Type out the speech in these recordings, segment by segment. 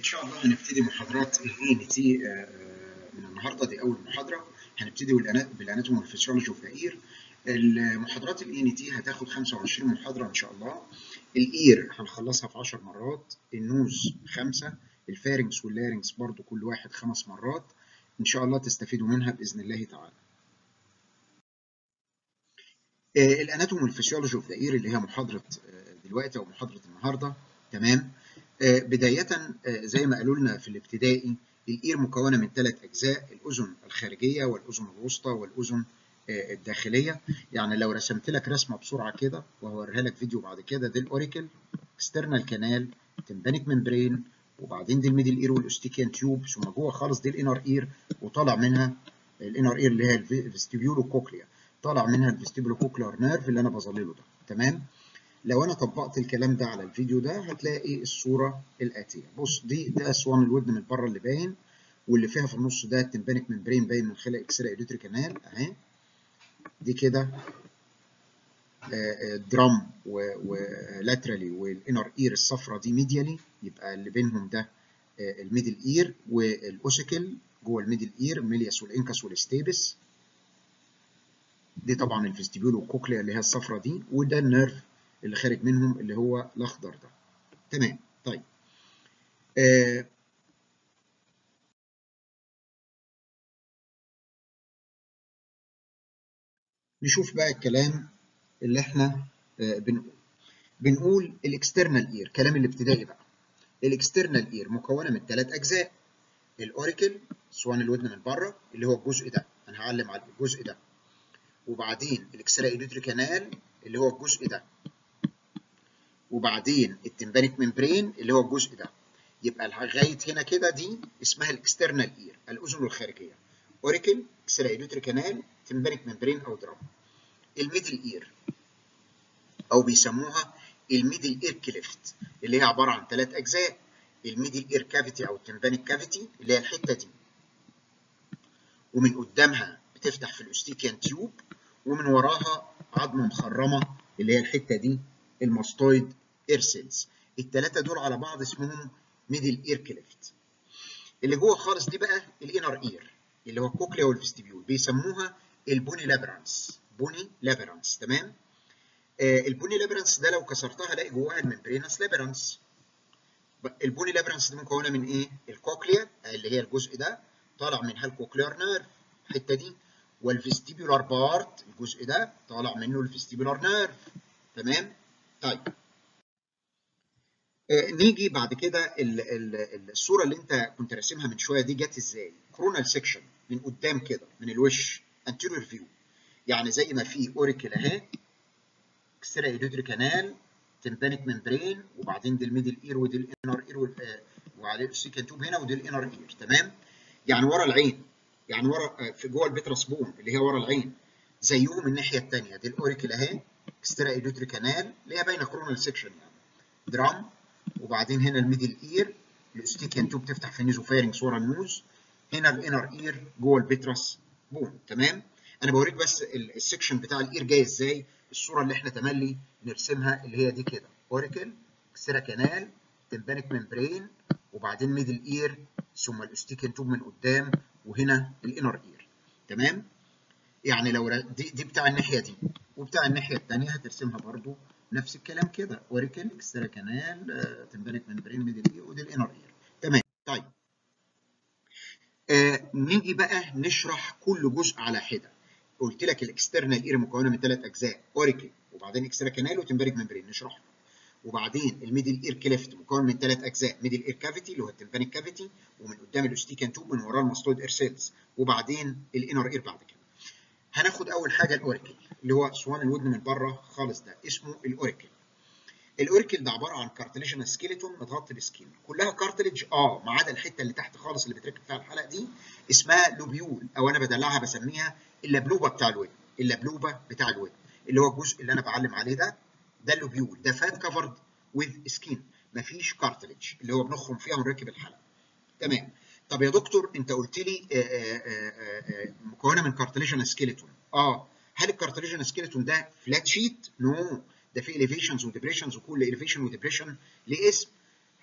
شاء الله هنبتدي محاضرات الاي ان تي من النهارده دي اول محاضره هنبتدي بالاناتومي والفسيولوجي اوف ذا اير المحاضرات الاي ان تي هتاخد 25 محاضره ان شاء الله الاير هنخلصها في 10 مرات النوز خمسه الفارنكس واللارنكس برضو كل واحد خمس مرات ان شاء الله تستفيدوا منها باذن الله تعالى الاناتومي والفسيولوجي اوف ذا اير اللي هي محاضره دلوقتي او محاضره النهارده تمام بداية زي ما قالوا لنا في الابتدائي الإير مكونة من ثلاث أجزاء الأذن الخارجية والأذن الوسطى والأذن الداخلية يعني لو رسمت لك رسمة بسرعة كده وهوريها لك فيديو بعد كده دي الأوريكل اكسترنال كانال تمبانيك ممبرين وبعدين دي الميدل إير والأستيكيان تيوب ثم جوه خالص دي الإنر إير وطالع منها الإنر إير اللي هي الفيستيبيولو كوكليا طالع منها الفيستيبيولو كوكليار نيرف اللي أنا بظلله ده تمام لو انا طبقت الكلام ده على الفيديو ده هتلاقي الصوره الاتيه بص دي ده اسوان الودن من بره اللي باين واللي فيها في النص ده التمبانيك ممبرين باين من خلال اكسرا ايديتري كانال اهي دي كده درام ولاترالي والانر اير الصفرة دي ميديالي يبقى اللي بينهم ده الميدل اير والاوسيكل جوه الميدل اير ميلياس والانكس والستيبس دي طبعا الفيستيبيول والكوكليا اللي هي الصفرة دي وده النيرف اللي خارج منهم اللي هو الاخضر ده تمام طيب آه نشوف بقى الكلام اللي احنا آه بنقول بنقول الاكسترنال اير كلام الابتدائي بقى الاكسترنال اير مكونه من ثلاث اجزاء الاوريكل سوان الودن من بره اللي هو الجزء ده انا هعلم على الجزء ده وبعدين الاكسترا ايديتري كانال اللي هو الجزء ده وبعدين التمبانيك ممبرين اللي هو الجزء ده يبقى لغايه هنا كده دي اسمها الاكسترنال اير الاذن الخارجيه اوريكل اكسترا ايديتري كانال تمبانيك ممبرين او درام الميدل اير او بيسموها الميدل اير كليفت اللي هي عباره عن ثلاث اجزاء الميدل اير كافيتي او التمبانيك كافيتي اللي هي الحته دي ومن قدامها بتفتح في الاستيكيان تيوب ومن وراها عظمه مخرمه اللي هي الحته دي الماستويد اير سيلز الثلاثه دول على بعض اسمهم ميدل اير كليفت اللي جوه خالص دي بقى الانر اير اللي هو الكوكليا والفستيبيول بيسموها البوني لابرانس بوني لابرانس تمام آه البوني لابرانس ده لو كسرتها الاقي جواها الممبرينس لابرانس البوني لابرانس دي مكونه من ايه الكوكليا اللي هي الجزء ده طالع منها الكوكليار نيرف الحته دي والفستيبيولار بارت الجزء ده طالع منه الفستيبيولار نيرف تمام طيب آه نيجي بعد كده ال ال الصوره اللي انت كنت راسمها من شويه دي جت ازاي كرونال سيكشن من قدام كده من الوش انتيريور فيو يعني زي ما في اوريكل اهي اكسترا ايديتري كانال تمبانيك ممبرين وبعدين دي الميدل اير ودي الانر اير وعليه السيكن توب هنا ودي الانر اير تمام يعني ورا العين يعني ورا في جوه البيترس بون اللي هي ورا العين زيهم الناحيه الثانيه دي الاوريكل اهي اكسترا ايديتري كانال اللي هي باينه كرونال سيكشن يعني درام وبعدين هنا الميدل اير الاستيكيان توب تفتح في النيزوفارنكس ورا النوز هنا الانر اير جوه البيترس بون تمام انا بوريك بس السكشن بتاع الاير جاي ازاي الصوره اللي احنا تملي نرسمها اللي هي دي كده اوريكل اكسترا كانال تمبانيك ممبرين وبعدين ميدل اير ثم الاستيكيان توب من قدام وهنا الانر اير تمام يعني لو دي دي بتاع الناحيه دي وبتاع الناحيه الثانيه هترسمها برضو نفس الكلام كده اوريكل اكسترا كانال تمبانيك ممبرين ميدل اير ودي الانر اير تمام طيب آه نيجي بقى نشرح كل جزء على حده قلت لك الاكسترنال اير مكونه من ثلاث اجزاء اوريكل وبعدين اكسترا كانال وتمبانيك ممبرين نشرحهم وبعدين الميدل اير كليفت مكون من ثلاث اجزاء ميدل اير كافيتي اللي هو التمبانيك كافيتي ومن قدام الاستيكان توب من وراه الماستويد اير سيلز وبعدين الانر اير بعد كده هناخد اول حاجه الاوريكل اللي هو اسوان الودن من بره خالص ده اسمه الاوريكل الاوريكل ده عباره عن كارتليجن سكيلتون متغطي بسكين كلها كارتليج اه ما عدا الحته اللي تحت خالص اللي بتركب فيها الحلقه دي اسمها لوبيول او انا بدلعها بسميها اللبلوبه بتاع الودن اللبلوبه بتاع الودن اللي هو الجزء اللي انا بعلم عليه ده ده اللوبيول ده فات كفرد وذ سكين مفيش كارتليج اللي هو بنخرم فيها ونركب الحلقه تمام طب يا دكتور انت قلت لي مكونه من كارتليجن سكيلتون اه هل الكارتليجن سكيلتون ده فلات شيت؟ نو no. ده فيه اليفيشنز وديبريشنز وكل اليفيشن وديبريشن ليه اسم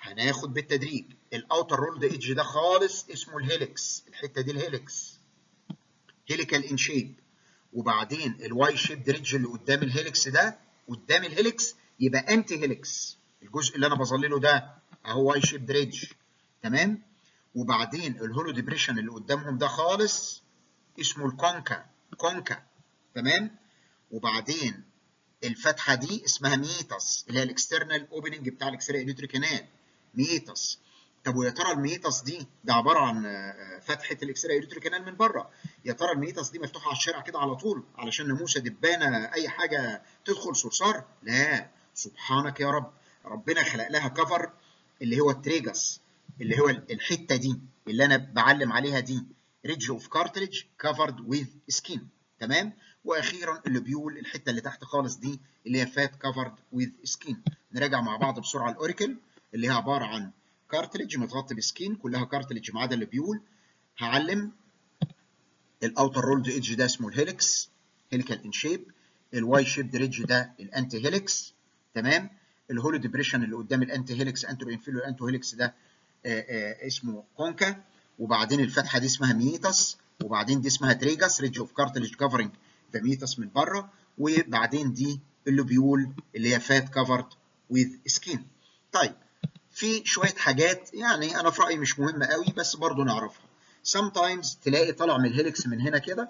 هناخد بالتدريج الاوتر رولد ايدج ده خالص اسمه الهيلكس الحته دي الهيلكس هيليكال ان شيب وبعدين الواي شيب ريدج اللي قدام الهيلكس ده قدام الهيلكس يبقى انتي هيلكس الجزء اللي انا بظلله ده اهو واي شيب ريدج تمام وبعدين الهولو ديبريشن اللي قدامهم ده خالص اسمه الكونكا كونكا تمام وبعدين الفتحه دي اسمها ميتاس اللي هي الاكسترنال اوبننج بتاع الاكسري اليوتري كانال ميتاس طب ويا ترى الميتاس دي ده عباره عن فتحه الاكسري اليوتري كانال من بره يا ترى الميتاس دي مفتوحه على الشارع كده على طول علشان ناموسه دبانه اي حاجه تدخل صرصار لا سبحانك يا رب ربنا خلق لها كفر اللي هو التريجس اللي هو الحته دي اللي انا بعلم عليها دي ريدج اوف كارتريج كفرد ويز سكين تمام واخيرا اللي بيقول الحته اللي تحت خالص دي اللي هي فات كفرد ويز سكين نراجع مع بعض بسرعه الاوريكل اللي هي عباره عن كارتريج متغطي بسكين كلها كارتريج ما عدا اللي بيقول هعلم الاوتر رولد ايدج ده اسمه الهيلكس هيليكال ان شيب الواي شيب ريدج ده الانتي هيلكس تمام الهولو ديبريشن اللي قدام الانتي هيلكس انترو انفيريور انتو هيلكس ده آآ آآ اسمه كونكا وبعدين الفتحه دي اسمها ميتاس وبعدين دي اسمها تريجاس ريدج اوف كارتلج كفرنج ذا ميتاس من بره وبعدين دي اللوبيول اللي هي فات كفرد ويز سكين طيب في شويه حاجات يعني انا في رايي مش مهمه قوي بس برضو نعرفها sometimes تلاقي طالع من الهيلكس من هنا كده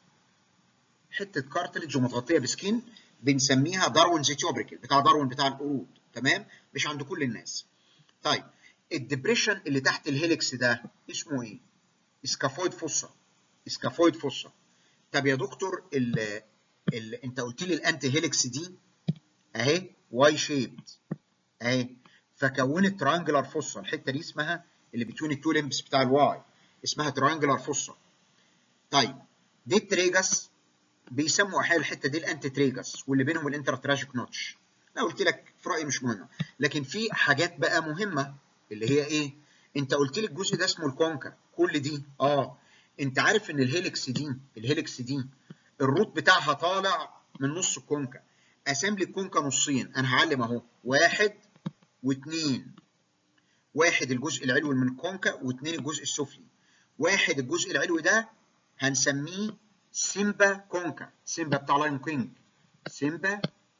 حته كارتلج ومتغطيه بسكين بنسميها داروين زيتيوبريكل بتاع داروين بتاع القرود تمام مش عند كل الناس طيب الدبريشن اللي تحت الهيلكس ده اسمه ايه اسكافويد فوسا اسكافويد فوسا طب يا دكتور ال ال انت قلت لي الانتي هيلكس دي اهي واي شيبد اهي فكونت ترانجلر فوسا الحته دي اسمها اللي بتوين التو لمبس بتاع الواي اسمها ترانجلر فوسا طيب دي التريجس بيسموا احيانا الحته دي الانتي تريجس واللي بينهم الانتراتراجيك نوتش انا قلت لك في رايي مش مهمه لكن في حاجات بقى مهمه اللي هي ايه انت قلت لي الجزء ده اسمه الكونكا كل دي اه انت عارف ان الهيلكس دي الهيلكس دي الروت بتاعها طالع من نص الكونكا قسم لي الكونكا نصين انا هعلم اهو واحد واثنين واحد الجزء العلوي من الكونكا واثنين الجزء السفلي واحد الجزء العلوي ده هنسميه سيمبا كونكا سيمبا بتاع لاين كينج سيمبا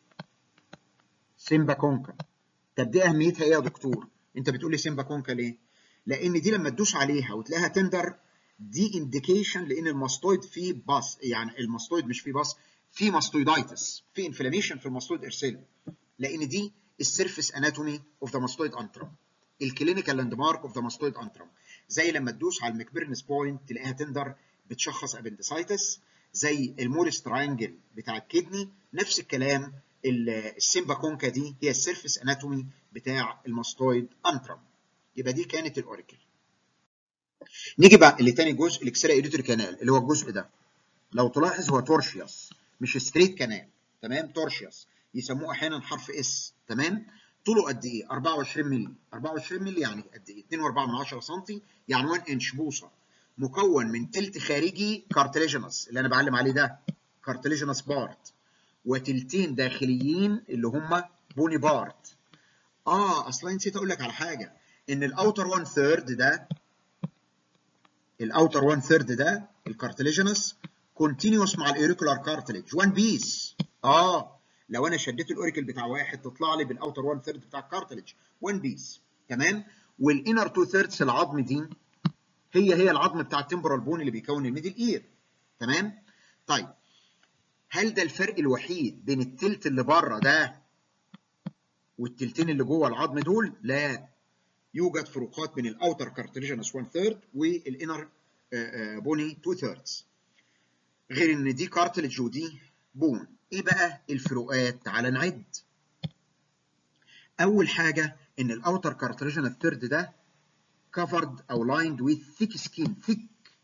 سيمبا كونكا طب دي اهميتها ايه يا دكتور انت بتقول لي سيمبا كونكا ليه لان دي لما تدوس عليها وتلاقيها تندر دي انديكيشن لان الماستويد فيه باص يعني الماستويد مش فيه باص في ماستويدايتس في انفلاميشن في الماستويد ارسال لان دي السيرفيس اناتومي اوف ذا ماستويد انترم الكلينيكال لاند مارك اوف ذا ماستويد انترم زي لما تدوس على المكبرنس بوينت تلاقيها تندر بتشخص ابندسايتس زي الموريس تراينجل بتاع الكدني نفس الكلام السيمبا كونكا دي هي السيرفيس اناتومي بتاع الماستويد انترم يبقى دي كانت الاوريكل نيجي بقى لتاني جزء الاكسرا ايديتوري كانال اللي هو الجزء ده لو تلاحظ هو تورشيوس مش ستريت كانال تمام تورشيوس يسموه احيانا حرف اس تمام طوله قد ايه 24 مللي 24 مللي يعني قد ايه 2.4 سم يعني 1 انش بوصه مكون من تلت خارجي كارتليجينس اللي انا بعلم عليه ده كارتليجينس بارت وتلتين داخليين اللي هم بوني بارت اه اصلا نسيت اقول لك على حاجه ان الاوتر 1 ثيرد ده الاوتر 1 ثيرد ده الكارتليجينس كونتينيوس مع الاوريكولار كارتليج 1 بيس اه لو انا شديت الاوريكل بتاع واحد تطلع لي بالاوتر 1 ثيرد بتاع الكارتليج 1 بيس تمام والانر 2 ثيردز العظم دي هي هي العظم بتاع التمبرال بون اللي بيكون الميدل اير تمام طيب هل ده الفرق الوحيد بين التلت اللي بره ده والتلتين اللي جوه العظم دول لا يوجد فروقات بين الاوتر كارتليجينس 1 ثيرد والانر بوني 2 ثيردز غير ان دي كارتليج ودي بون ايه بقى الفروقات تعال نعد اول حاجه ان الاوتر كارتليجينس ثيرد ده covered او lined with thick skin thick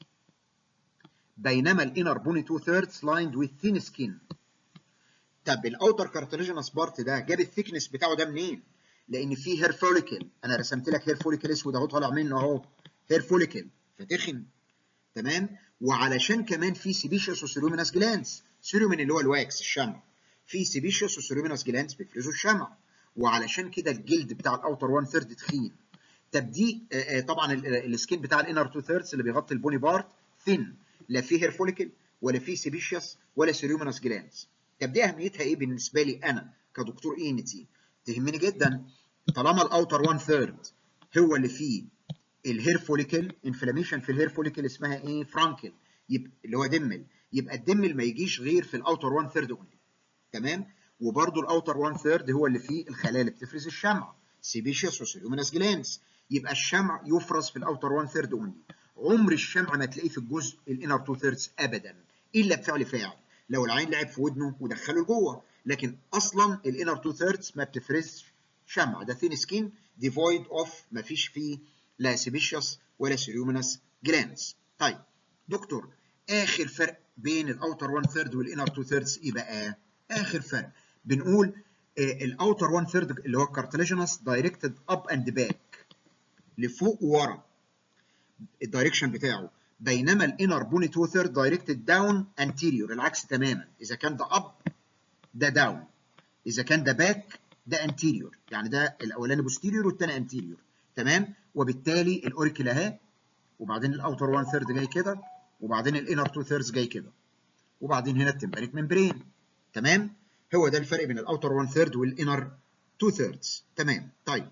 بينما الانر بوني 2 thirds lined with thin skin طب الاوتر كارتليجينس بارت ده جاب الثيكنس بتاعه ده منين؟ لان فيه هير فوليكل انا رسمت لك هير فوليكل اسود اهو طالع منه اهو هير فوليكل فتخن تمام وعلشان كمان في سيبيشيوس وسيروميناس جلانس سيرومين اللي هو الواكس الشمع في سيبيشيوس وسيروميناس جلانس بيفرزوا الشمع وعلشان كده الجلد بتاع الاوتر 1 ثيرد تخين طب دي طبعا السكين بتاع الانر 2 ثيردز اللي بيغطي البوني بارت ثين لا فيه هير فوليكل ولا فيه سيبيشيوس ولا سيريومينس جلانز طب دي اهميتها ايه بالنسبه لي انا كدكتور اي ان تي تهمني جدا طالما الاوتر 1 ثيرد هو اللي فيه الهير فوليكل انفلاميشن في الهير فوليكل اسمها ايه فرانكل يبقى اللي هو دمل يبقى الدمل ما يجيش غير في الاوتر 1 ثيرد اونلي تمام وبرده الاوتر 1 ثيرد هو اللي فيه الخلايا اللي بتفرز الشمع سيبيشيوس وسيلومينس جلانز يبقى الشمع يفرز في الاوتر 1 ثيرد اونلي عمر الشمع ما تلاقيه في الجزء الانر 2 ثيردز ابدا الا بفعل فاعل لو العين لعب في ودنه ودخله لجوه لكن اصلا الانر 2 ثيردز ما بتفرزش شمع ده ثين سكين ديفويد اوف ما فيش فيه لا سيبيشيوس ولا سيريومينس جلانز طيب دكتور اخر فرق بين الاوتر 1 ثيرد والانر 2 ثيردز ايه بقى اخر فرق بنقول الاوتر 1 ثيرد اللي هو الكارتلاجينس دايركتد اب اند باك لفوق وورا الدايركشن بتاعه بينما الانر بوني 2 ثيرد دايركتد داون انتيريور العكس تماما اذا كان ده اب ده داون اذا كان ده باك ده انتيريور يعني ده الاولاني بوستيريور والثاني انتيريور تمام وبالتالي الاوريكل اهي وبعدين الاوتر 1 ثيرد جاي كده وبعدين الانر 2 ثيردز جاي كده وبعدين هنا التمبريك ممبرين تمام هو ده الفرق بين الاوتر 1 ثيرد والانر 2 ثيردز تمام طيب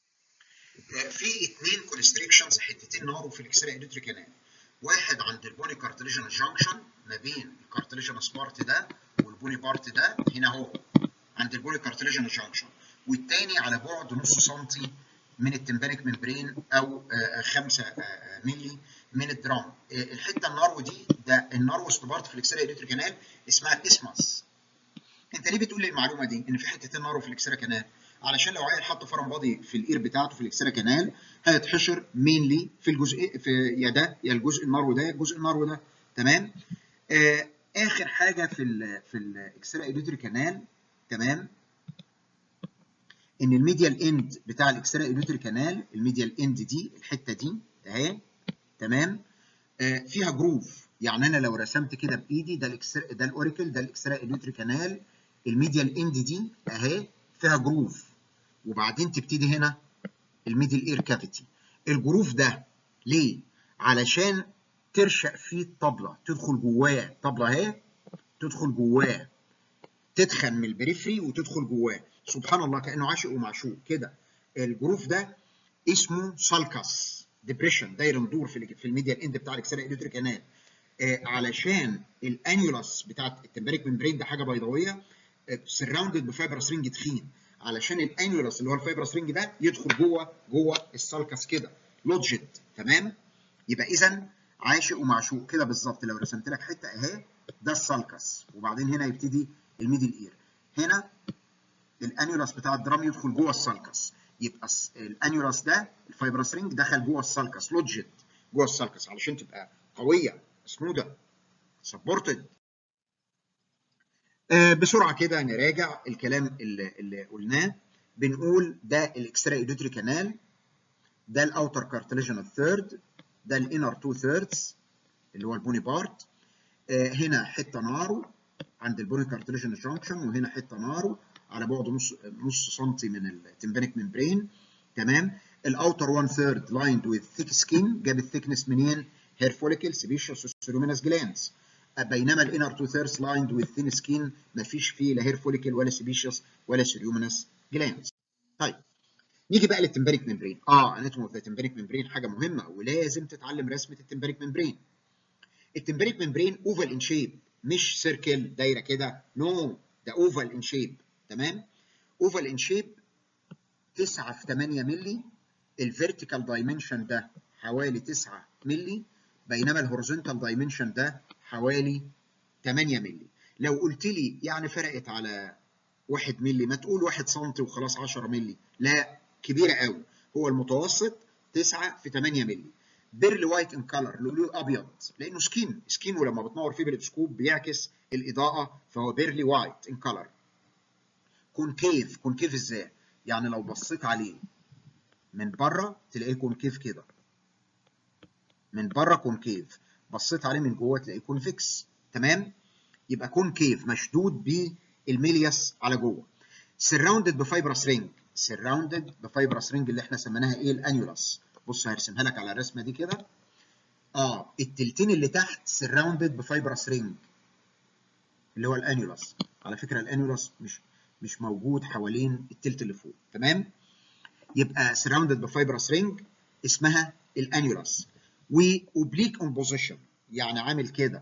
في اثنين كونستريكشنز حتتين نارو في الاكسرا اديتري كانال واحد عند البوني كارتليجن جانكشن ما بين الكارتليجن بارت ده والبوني بارت ده هنا اهو عند البوني كارتليجن جانكشن والتاني على بعد نص سنتي من التمبانيك ممبرين او 5 مللي من الدرام الحته النارو دي ده النارو بارت في الاكسرا اديتري كانال اسمها تسمس انت ليه بتقول لي المعلومه دي ان في حتتين نارو في الاكسرا كانال علشان لو عيل حط فرن بادي في الاير بتاعته في الاكسرا كانال هيتحشر مينلي في الجزء في يا ده يا الجزء النارو ده يا الجزء النارو ده تمام آه اخر حاجه في ال في الاكسرا اديتري كانال تمام ان الميديال اند بتاع الاكسرا اديتري كانال الميديال اند دي الحته دي اهي تمام آه فيها جروف يعني انا لو رسمت كده بايدي ده الاكسرا ده الاوريكل ده الاكسرا اديتري كانال الميديال اند دي اهي فيها جروف وبعدين تبتدي هنا الميدل اير كافيتي الجروف ده ليه علشان ترشق فيه الطبله تدخل جواه طبله اهي تدخل جواه تدخن من البريفري وتدخل جواه سبحان الله كانه عاشق ومعشوق كده الجروف ده اسمه سالكاس ديبريشن داير ندور في في الميديال اند بتاع الاكسرا اديتري كانال آه علشان الانيولاس بتاعت التمبريك ممبرين ده حاجه بيضاويه سراوندد بفايبرس رينج تخين علشان الانيولاس اللي هو الفايبرس رينج ده يدخل جوه جوه السالكس كده لوجيد تمام يبقى اذا عاشق ومعشوق كده بالظبط لو رسمت لك حته اهي ده السالكس وبعدين هنا يبتدي الميدل اير هنا الانيولاس بتاع الدرام يدخل جوه السالكس يبقى الانيولاس ده الفايبرس رينج دخل جوه السالكس لوجيد جوه السالكس علشان تبقى قويه سموده سبورتد آه بسرعه كده نراجع الكلام اللي, اللي قلناه بنقول ده الاكسترا ايدوتري كانال ده الاوتر كارتليجن الثيرد ده الانر تو ثيردز اللي هو البوني بارت آه هنا حته نارو عند البوني كارتليجن جانكشن وهنا حته نارو على بعد نص نص سنتي من التمبانيك ممبرين تمام الاوتر 1 ثيرد لايند وذ ثيك سكين جاب الثيكنس منين؟ هير فوليكل سيبيشوس سيرومينس جلانز بينما الانر تو ثيرز لايند وذ ثين سكين ما فيش فيه لا هير فوليكل ولا سيبيشيوس ولا سيريومينس جلانز. طيب نيجي بقى للتمباريك ممبرين اه اناتوم اوف ذا تمباريك ممبرين حاجه مهمه ولازم تتعلم رسمه التمباريك ممبرين. التمباريك ممبرين اوفال ان شيب مش سيركل دايره كده نو no. ده اوفال ان شيب تمام؟ اوفال ان شيب 9 في 8 مللي الفيرتيكال دايمنشن ده حوالي 9 مللي بينما الهوريزونتال دايمنشن ده حوالي 8 مللي لو قلت لي يعني فرقت على 1 مللي ما تقول 1 سم وخلاص 10 مللي لا كبيره قوي هو المتوسط 9 في 8 مللي بيرلي وايت ان كلر لؤلؤ ابيض لانه سكين سكين ولما بتنور فيه بالسكوب بيعكس الاضاءه فهو بيرلي وايت ان كلر كونكيف كونكيف ازاي يعني لو بصيت عليه من بره تلاقيه كونكيف كده من بره كونكيف بصيت عليه من جوه تلاقيه كونفكس تمام يبقى كونكيف مشدود بالميلياس على جوه سراوندد بفايبرس رينج سراوندد بفايبرس رينج اللي احنا سميناها ايه الانيولس بص هرسمها لك على الرسمه دي كده اه التلتين اللي تحت سراوندد بفايبرس رينج اللي هو الانيولس على فكره الانيولس مش مش موجود حوالين التلت اللي فوق تمام يبقى سراوندد بفايبرس رينج اسمها الانيولس واوبليك اون بوزيشن يعني عامل كده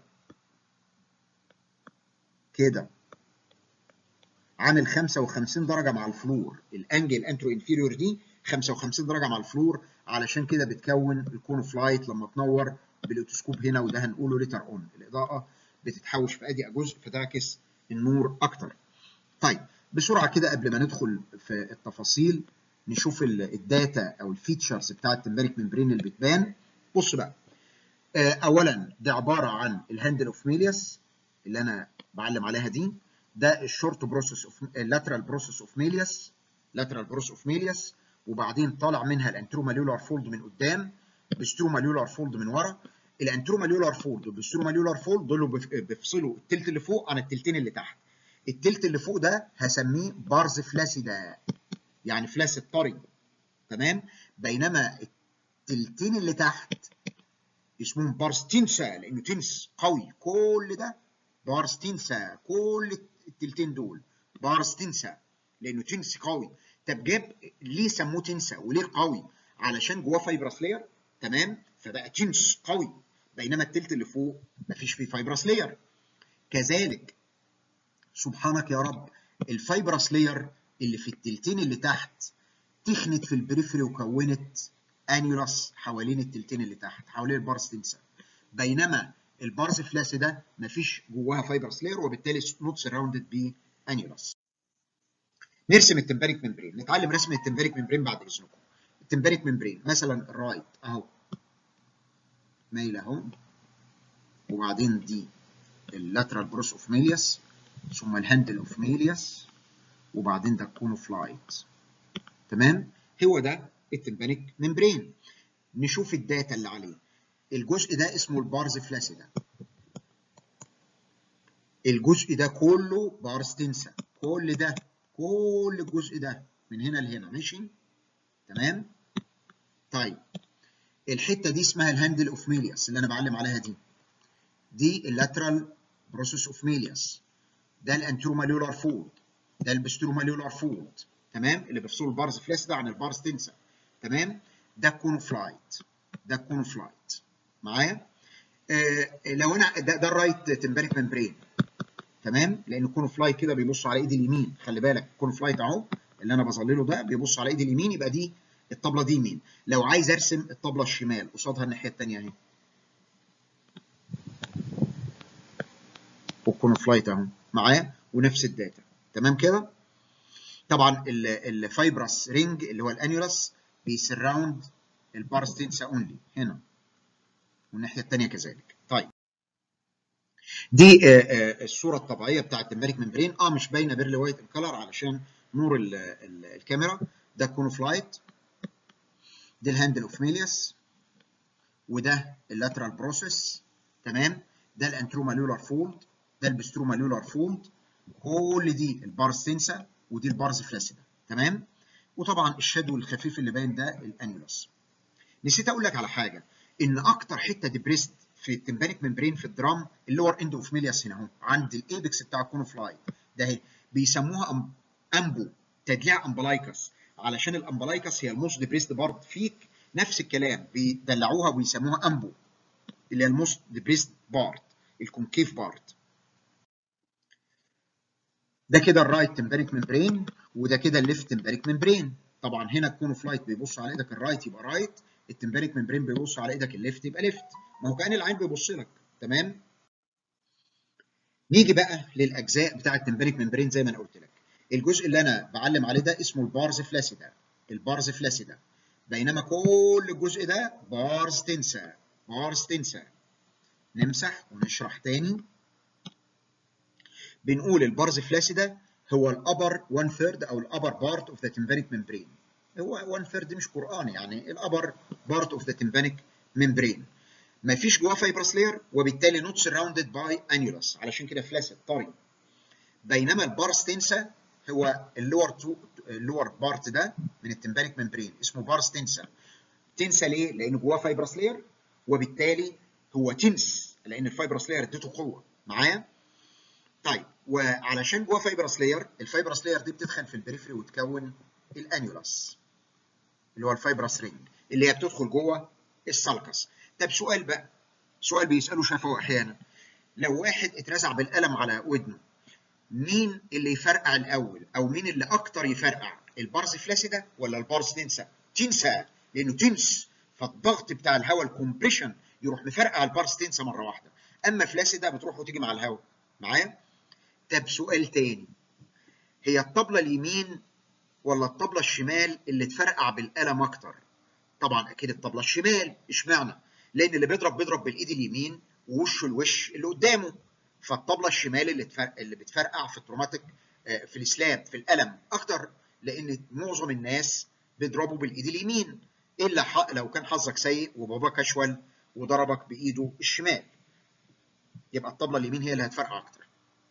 كده عامل 55 درجه مع الفلور الانجل انترو انفيريور دي 55 درجه مع الفلور علشان كده بتكون الكون اوف لايت لما تنور بالاوتوسكوب هنا وده هنقوله ليتر اون الاضاءه بتتحوش في ادي جزء فتعكس النور اكتر طيب بسرعه كده قبل ما ندخل في التفاصيل نشوف الداتا او الفيتشرز بتاع التمبارك ممبرين اللي بتبان بص بقى اولا ده عباره عن الهاندل اوف ميلياس اللي انا بعلم عليها دي ده الشورت بروسيس اوف اللاترال بروسيس اوف ميلياس لاترال بروسيس اوف ميلياس وبعدين طالع منها الانتروماليولار فولد من قدام بستروماليولار فولد من ورا الانتروماليولار فولد والبستروماليولار فولد دول بيفصلوا التلت اللي فوق عن التلتين اللي تحت التلت اللي فوق ده هسميه بارز فلاسيدا يعني فلاسد طري تمام بينما التلتين اللي تحت اسمهم بارز تنسا لانه تنس قوي كل ده بارز تنسا كل التلتين دول بارز تنسا لانه تنس قوي طب جاب ليه سموه تنسا وليه قوي علشان جواه فايبرس لاير تمام فبقى تنس قوي بينما التلت اللي فوق مفيش فيه فايبرس لاير كذلك سبحانك يا رب الفايبرس لاير اللي في التلتين اللي تحت تخنت في البريفري وكونت انيولس حوالين التلتين اللي تحت حوالين البارس تنسا بينما البارز فلاس ده مفيش جواها فايبرس لاير وبالتالي نوت سراوندد بانيولس نرسم التمباريك ممبرين نتعلم رسم التمباريك ممبرين بعد اذنكم التمباريك ممبرين مثلا الرايت اهو مايل اهو وبعدين دي اللاترال بروس اوف ميلياس ثم الهاندل اوف ميلياس وبعدين ده الكون اوف لايت تمام هو ده التمبانيك ممبرين نشوف الداتا اللي عليه الجزء ده اسمه البارز فلاسيدا الجزء ده كله بارز تنسا كل ده كل الجزء ده من هنا لهنا ماشي تمام طيب الحته دي اسمها الهاندل اوف ميلياس اللي انا بعلم عليها دي دي اللاترال بروسيس اوف ميلياس ده الانتروماليولار فولد ده البستروماليولار فولد تمام اللي بيفصلوا البارز فلاسيدا عن البارز تنسا تمام ده كونو فلايت ده كونو فلايت معايا آه لو انا ده, ده الرايت تمباريك ممبرين تمام لان كونو فلايت كده بيبص على ايدي اليمين خلي بالك كونو فلايت اهو اللي انا بظلله ده بيبص على ايدي اليمين يبقى دي الطبله دي يمين لو عايز ارسم الطبله الشمال قصادها الناحيه الثانيه اهي والكونو فلايت اهو معايا ونفس الداتا تمام كده طبعا الفايبرس رينج اللي هو الانيولس بيسراوند البارستنسا اونلي هنا والناحيه الثانيه كذلك طيب دي آآ آآ الصوره الطبيعيه بتاعت الميريك ممبرين اه مش باينه بيرلي وايت الكلر علشان نور ال ال الكاميرا ده كونو فلايت دي الهاندل اوف ميلياس وده اللاترال بروسيس تمام ده الانتروماليولار فولد ده البستروماليولار فولد كل دي البارستنسا ودي البارز فلاسيدا تمام وطبعا الشادو الخفيف اللي باين ده الانيولس نسيت اقول لك على حاجه ان اكتر حته ديبريست في التمبانيك ممبرين في الدرام اللور اند اوف ميلياس هنا اهو عند الايبكس بتاع الكونوفلاي ده اهي بيسموها أم امبو تدليع امبلايكس علشان الامبلايكس هي الموست ديبريست بارت فيك نفس الكلام بيدلعوها ويسموها امبو اللي هي الموست ديبريست بارت الكونكيف بارت ده كده الرايت تمباريك ممبرين وده كده الليفت تمباريك ممبرين طبعا هنا الكونوفلايت بيبص على ايدك الرايت يبقى رايت التمباريك ممبرين بيبص على ايدك الليفت يبقى ليفت ما هو كان العين بيبص لك تمام نيجي بقى للاجزاء بتاع التمباريك ممبرين زي ما انا قلت لك الجزء اللي انا بعلم عليه ده اسمه البارز فلاسيدا البارز فلاسيدا بينما كل الجزء ده بارز تنسى بارز تنسى نمسح ونشرح تاني بنقول البارز فلاسيدا هو الابر 1 ثيرد او الابر بارت اوف ذا تمبانيك ممبرين هو 1 ثيرد مش قران يعني الابر بارت اوف ذا تمبانيك ممبرين ما فيش جواه فايبرس لاير وبالتالي نوت سراوندد باي انيولس علشان كده فلاسيد طري بينما البارستنسا هو اللور تو اللور بارت ده من التمبانيك ممبرين اسمه بارس تنسا تنسا ليه؟ لان جواه فايبرس لاير وبالتالي هو تنس لان الفايبرس لاير اديته قوه معايا؟ طيب وعلشان جواه فايبرس لاير الفايبرس لاير دي بتدخل في البريفري وتكون الانيولاس اللي هو الفايبرس رينج اللي هي بتدخل جوه السالكس طب سؤال بقى سؤال بيساله شافه احيانا لو واحد اترزع بالقلم على ودنه مين اللي يفرقع الاول او مين اللي اكتر يفرقع البارز فلاسيدا ولا البارز تنسى تنسى لانه تنس فالضغط بتاع الهواء الكومبريشن يروح مفرقع البارز تنسى مره واحده اما فلاسيدا بتروح وتيجي مع الهواء معايا طب سؤال تاني هي الطبله اليمين ولا الطبله الشمال اللي تفرقع بالقلم اكتر طبعا اكيد الطبله الشمال اشمعنى لان اللي بيضرب بيضرب بالايد اليمين ووشه الوش اللي قدامه فالطبله الشمال اللي تفرق اللي بتفرقع في التروماتيك في السلاب في القلم اكتر لان معظم الناس بيضربوا بالايد اليمين الا لو كان حظك سيء وباباك اشول وضربك بايده الشمال يبقى الطبله اليمين هي اللي هتفرقع اكتر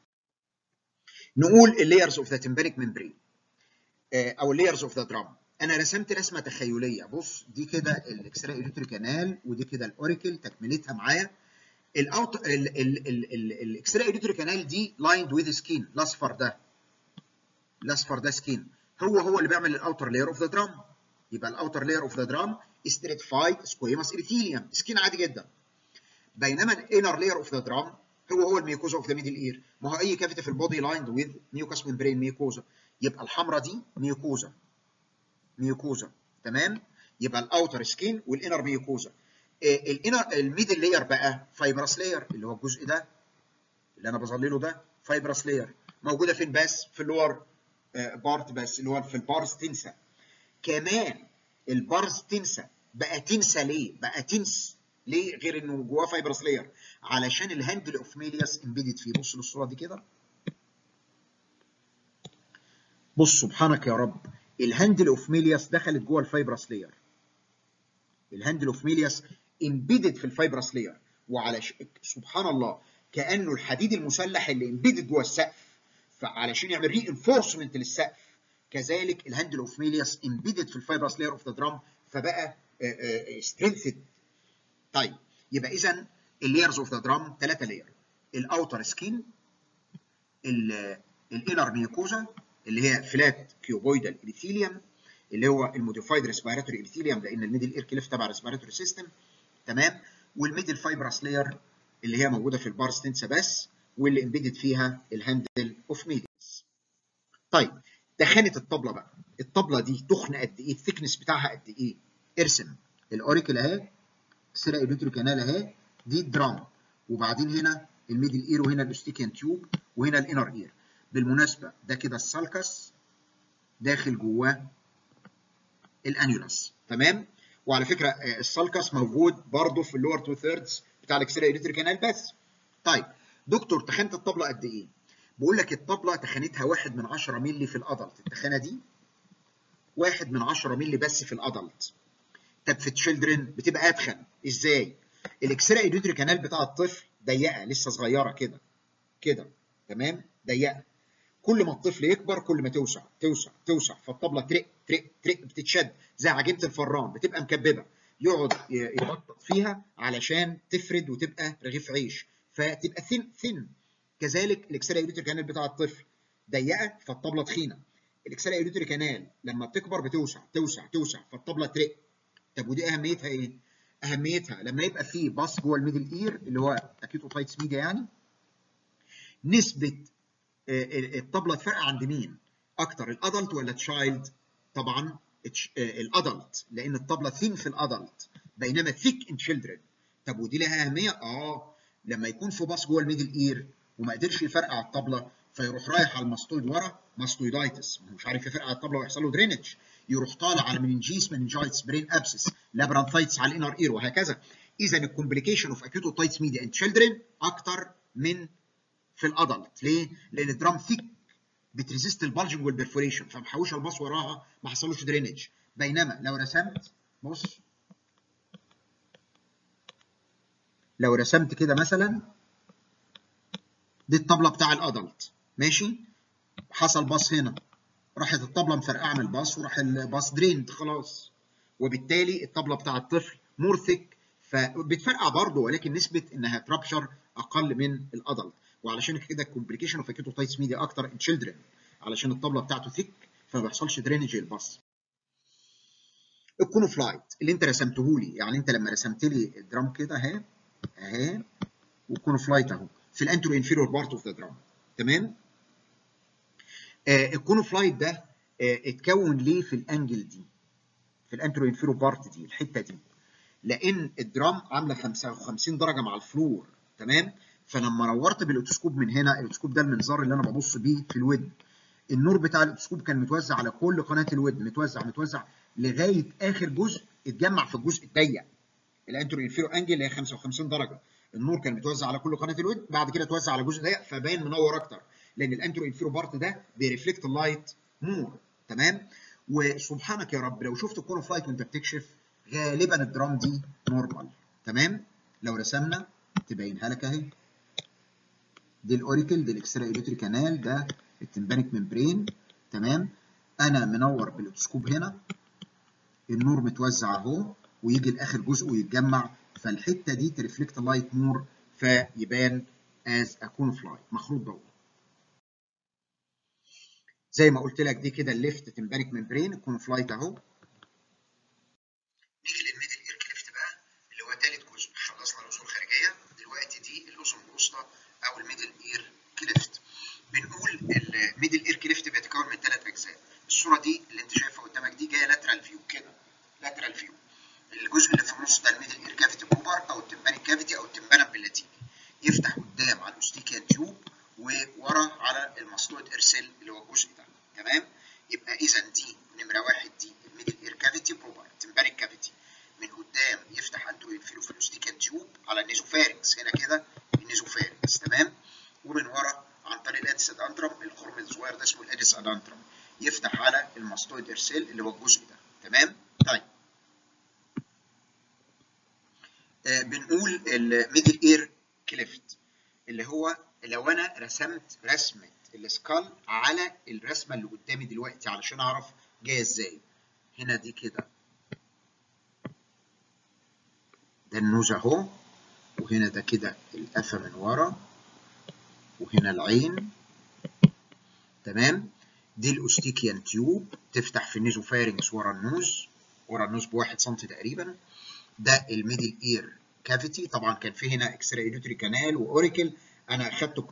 نقول اللايرز اوف ذا تمبانيك ممبرين او اللايرز اوف ذا درام انا رسمت رسمه تخيليه بص دي كده الاكسترا الكتريك كانال ودي كده الاوريكل تكملتها معايا الاوت الاكسترا الكتريك كانال دي لايند ويز سكين الاصفر ده الاصفر ده سكين هو هو اللي بيعمل الاوتر لاير اوف ذا درام يبقى الاوتر لاير اوف ذا درام ستريتفايد سكويماس اريثيليوم سكين عادي جدا بينما الانر لاير اوف ذا درام هو هو الميوكوزا اوف ذا ميدل اير ما هو اي كافيتي في البودي لايند ويز ميوكاس ممبرين ميوكوزا يبقى الحمراء دي ميوكوزا ميوكوزا تمام يبقى الاوتر سكين والانر ميوكوزا الانر الميدل لاير بقى فايبرس لاير اللي هو الجزء ده اللي انا بظلله ده فايبرس لاير موجوده فين بس في اللور بارت بس اللي هو في البارز تنسى كمان البارز تنسى بقى تنسى ليه بقى تنس ليه غير انه جواه فايبرس لاير علشان الهاندل اوف ميلياس امبيدد فيه بص للصوره دي كده بص سبحانك يا رب الهاندل اوف ميلياس دخلت جوه الفايبرس لاير الهاندل اوف ميلياس امبيدد في الفايبرس لاير وعلى ش... سبحان الله كانه الحديد المسلح اللي امبيدد جوه السقف فعلشان يعمل ري انفورسمنت للسقف كذلك الهاندل اوف ميلياس امبيدد في الفايبرس لاير اوف ذا درام فبقى سترينثد طيب يبقى اذا اللايرز اوف ذا درام ثلاثه لاير الاوتر سكين الانر ميوكوزا اللي هي فلات كيوبويدال ابيثيليوم اللي هو الموديفايد ريسبيراتوري ابيثيليوم لان الميدل اير كليف تبع ريسبيراتوري سيستم تمام والميدل فايبرس لاير اللي هي موجوده في البارس تنسا بس واللي امبيدد فيها الهاندل اوف ميديس طيب تخانه الطبله بقى الطبله دي تخن قد ايه الثيكنس بتاعها قد ايه ارسم الاوريكل اهي سيرا ايلوتري كانال اهي دي الدرام وبعدين هنا الميدل اير وهنا الاستيكيان تيوب وهنا الانر اير بالمناسبه ده كده السالكس داخل جواه الانيولاس تمام وعلى فكره السالكس موجود برضه في اللور تو ثيردز بتاع الاكسيلا ايلوتري كانال بس طيب دكتور تخانه الطبله قد ايه بقول لك الطبله تخانتها 1 من 10 مللي في الادلت التخانه دي 1 من 10 مللي بس في الادلت طب في التشيلدرن بتبقى اتخن ازاي الاكسرا ايدوتري كانال بتاع الطفل ضيقه لسه صغيره كده كده تمام ضيقه كل ما الطفل يكبر كل ما توسع توسع توسع فالطبله ترق ترق ترق بتتشد زي عجينه الفران بتبقى مكببه يقعد يبطط فيها علشان تفرد وتبقى رغيف عيش فتبقى ثن ثن كذلك الاكسرا ايدوتري كانال بتاع الطفل ضيقه فالطبله تخينه الاكسرا ايدوتري كانال لما بتكبر بتوسع توسع توسع فالطبله ترق طب ودي اهميتها ايه؟ اهميتها لما يبقى في باص جوه الميدل اير اللي هو اكيد اوتايتس ميديا يعني نسبه الطبله تفرق عند مين؟ اكتر الادلت ولا تشايلد؟ طبعا الادلت لان الطبله ثين في الادلت بينما ثيك ان تشيلدرن طب ودي لها اهميه؟ اه لما يكون في باص جوه الميدل اير وما قدرش يفرقع الطبله فيروح رايح على الماستويد ورا ماستويدايتس مش عارف يفرقع الطبله ويحصل له درينج يروح طالع على المننجيس مننجايتس برين ابسس لابرانثايتس على الانر اير وهكذا اذا الكومبليكيشن اوف اكيوت اوتايتس ميديا ان تشيلدرن اكتر من في الادلت ليه؟ لان الدرام ثيك بتريزيست البالجنج والبرفوريشن فمحوشه الباص وراها ما حصلوش درينج بينما لو رسمت بص لو رسمت كده مثلا دي الطبله بتاع الادلت ماشي حصل باص هنا راحت الطبله مفرقعه من الباص وراح الباص دريند خلاص وبالتالي الطبله بتاع الطفل مور ثيك فبتفرقع برضه ولكن نسبه انها ترابشر اقل من الادلت وعلشان كده الكومبليكيشن اوف اكيتوتايتس ميديا اكتر ان تشيلدرن علشان الطبله بتاعته ثيك فما بيحصلش درينج الباص الكونوفلايت اللي انت رسمته لي يعني انت لما رسمت لي الدرام كده اهي اهي والكونوفلايت اهو في الانترو انفيرور بارت اوف ذا درام تمام آه الكونوفلايت ده آه اتكون ليه في الانجل دي في الانترو انفيرور بارت دي الحته دي لان الدرام عامله 55 درجه مع الفلور تمام فلما نورت بالاوتوسكوب من هنا الاوتوسكوب ده المنظار اللي انا ببص بيه في الودن النور بتاع الاوتوسكوب كان متوزع على كل قناه الودن متوزع متوزع لغايه اخر جزء اتجمع في الجزء الضيق الانترو انفيرو انجل اللي هي 55 درجه النور كان متوزع على كل قناه الودن بعد كده اتوزع على جزء ضيق فبان منور اكتر لان الانترو انفيرو بارت ده بيرفلكت اللايت مور تمام وسبحانك يا رب لو شفت الكونو فلايت وانت بتكشف غالبا الدرام دي نورمال تمام لو رسمنا تبينها لك اهي دي الاوريكل دي الاكسترا ايلوتري كانال ده التمبانيك ممبرين تمام انا منور بالاوتوسكوب هنا النور متوزع اهو ويجي لاخر جزء ويتجمع فالحته دي ترفلكت لايت مور فيبان از اكون فلاي مخروط ضوء زي ما قلت لك دي كده الليفت تمبانيك ممبرين الكون فلايت اهو نيجي للميدل اير كليفت بقى اللي هو ثالث جزء خلصنا الاذن الخارجيه دلوقتي دي الاذن الوسطى او الميدل اير كليفت بنقول الميدل اير كليفت بيتكون من ثلاث اجزاء الصوره دي اللي انت شايفها قدامك دي جايه لاترال فيو كده لاترال فيو الجزء اللي في النص ده الميدل اير كافيتي بروبر او التمبانيك كافيتي او التمبانم باللاتيني يفتح قدام على الاوستيكيان تيوب وورا على المسطوط ارسل اللي هو الجزء ده تمام يبقى اذا دي نمره واحد دي الميدل اير كافيتي بروبر التمبانيك كافيتي من قدام يفتح انترو انفيرو في الاوستيكيان تيوب على النيزوفارنكس هنا كده النيزوفارنكس تمام ومن ورا عن طريق الادس ادانترم الخرم الصغير ده اسمه الادس ادانترم يفتح على الماستويد ارسل اللي هو الجزء ده تمام طيب آه بنقول الميدل اير كليفت اللي هو لو انا رسمت رسمه السكال على الرسمه اللي قدامي دلوقتي علشان اعرف جايه ازاي هنا دي كده ده النوز اهو وهنا ده كده القفا من ورا وهنا العين تمام دي الاوستيكيان تيوب تفتح في النيزوفارنكس ورا النوز ورا النوز بواحد سم تقريبا ده الميدل اير كافيتي طبعا كان في هنا اكسترا ايدوتري كانال واوريكل انا اخدته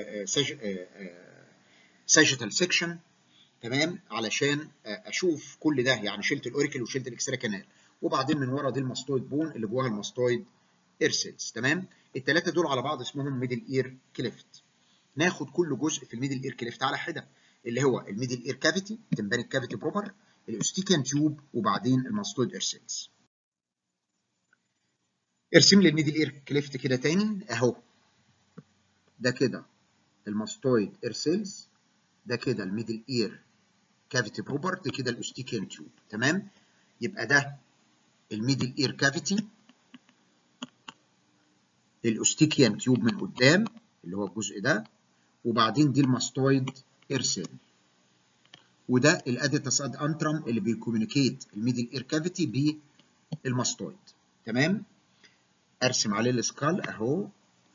ساجيتال سيكشن تمام علشان اشوف كل ده يعني شلت الاوريكل وشلت الاكسترا كانال وبعدين من ورا دي الماستويد بون اللي جواها الماستويد ايرسيلز تمام الثلاثه دول على بعض اسمهم ميدل اير كليفت ناخد كل جزء في الميدل اير كليفت على حده اللي هو الميدل اير كافيتي تمبانيك كافيتي بروبر الاوستيكيان تيوب وبعدين الماستويد ايرسيلز ارسم لي الميدل اير كليفت كده تاني اهو ده كده الماستويد ايرسيلز ده كده الميدل اير كافيتي بروبر ده كده الاوستيكيان تيوب تمام يبقى ده الميدل اير كافيتي الاوستيكيان تيوب من قدام اللي هو الجزء ده وبعدين دي الماستويد ايرسيل وده الاديتاس اد انترم اللي بيكوميونيكيت الميدل اير كافيتي بالماستويد تمام ارسم عليه السكال اهو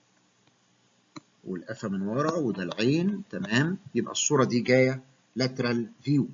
والقفا من ورا وده العين تمام يبقى الصوره دي جايه لاترال فيو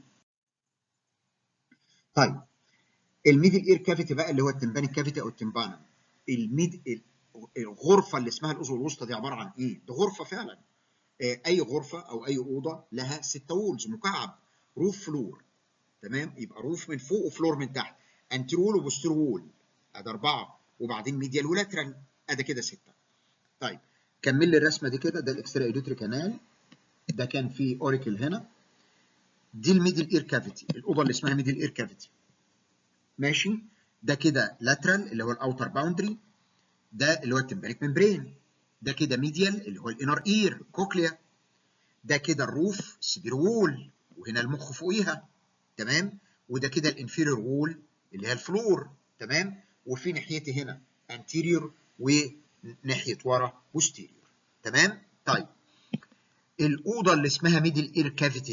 طيب الميدل اير كافيتي بقى اللي هو التمبانيك كافيتي او التمبانم الميد الغرفه اللي اسمها الاذن الوسطى دي عباره عن ايه؟ دي غرفه فعلا اي غرفه او اي اوضه لها ستة وولز مكعب روف فلور تمام يبقى روف من فوق وفلور من تحت انترول وبوستير وول ادي اربعه وبعدين ميديال ولاترال ادي كده سته طيب كمل لي الرسمه دي كده ده الاكسترا ايدوتري كانال ده كان فيه اوريكل هنا دي الميدل اير كافيتي الاوضه اللي اسمها ميدل اير كافيتي ماشي ده كده لاترال اللي هو الاوتر باوندري ده اللي هو التمبريك ممبرين ده كده ميديال اللي هو الانر اير كوكليا ده كده الروف سبير وول وهنا المخ فوقيها تمام وده كده الانفيريور وول اللي هي الفلور تمام وفي ناحيتي هنا انتيريور وناحيه ورا بوستيريور تمام طيب الاوضه اللي اسمها ميدل اير كافيتي ده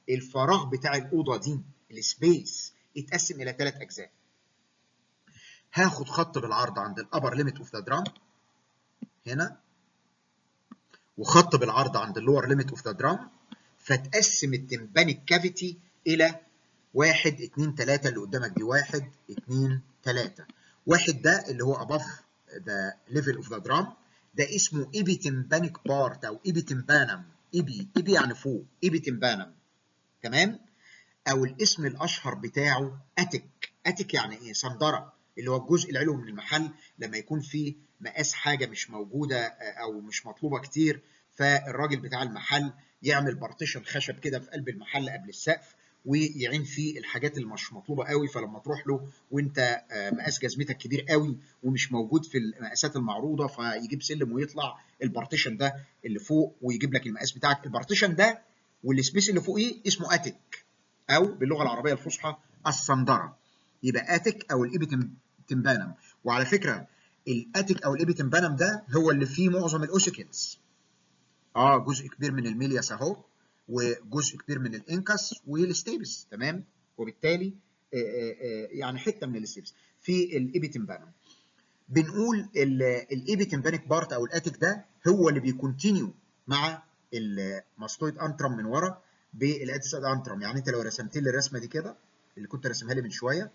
الفراغ بتاع الاوضه دي السبيس يتقسم الى ثلاث اجزاء هاخد خط بالعرض عند الابر ليميت اوف ذا درام هنا وخط بالعرض عند اللور ليميت اوف ذا درام فتقسم التمبانيك كافيتي الى واحد اتنين تلاتة اللي قدامك دي واحد اتنين تلاتة واحد ده اللي هو above the level of the drum ده اسمه ايبي تمبانيك بارت او ايبي تمبانم ايبي ايبي يعني فوق ايبي تمبانم تمام او الاسم الاشهر بتاعه اتك اتك يعني ايه صندره اللي هو الجزء العلوي من المحل لما يكون في مقاس حاجه مش موجوده او مش مطلوبه كتير فالراجل بتاع المحل يعمل بارتيشن خشب كده في قلب المحل قبل السقف ويعين فيه الحاجات اللي مش مطلوبه قوي فلما تروح له وانت مقاس جزمتك كبير قوي ومش موجود في المقاسات المعروضه فيجيب سلم ويطلع البارتيشن ده اللي فوق ويجيب لك المقاس بتاعك البارتيشن ده والسبيس اللي فوقيه اسمه اتك او باللغه العربيه الفصحى الصندره يبقى اتك او الايبي تمبانم وعلى فكره الاتك او الايبي تمبانم ده هو اللي فيه معظم الاوسيكلز اه جزء كبير من الميلياس اهو وجزء كبير من الانكس والستيبس تمام وبالتالي آآ آآ يعني حته من الستيبس في الايبي تمبانم بنقول الايبي تمبانيك بارت او الاتك ده هو اللي بيكونتينيو مع الماستويد انترم من ورا بالاديساد انترم يعني انت لو رسمت لي الرسمه دي كده اللي كنت راسمها لي من شويه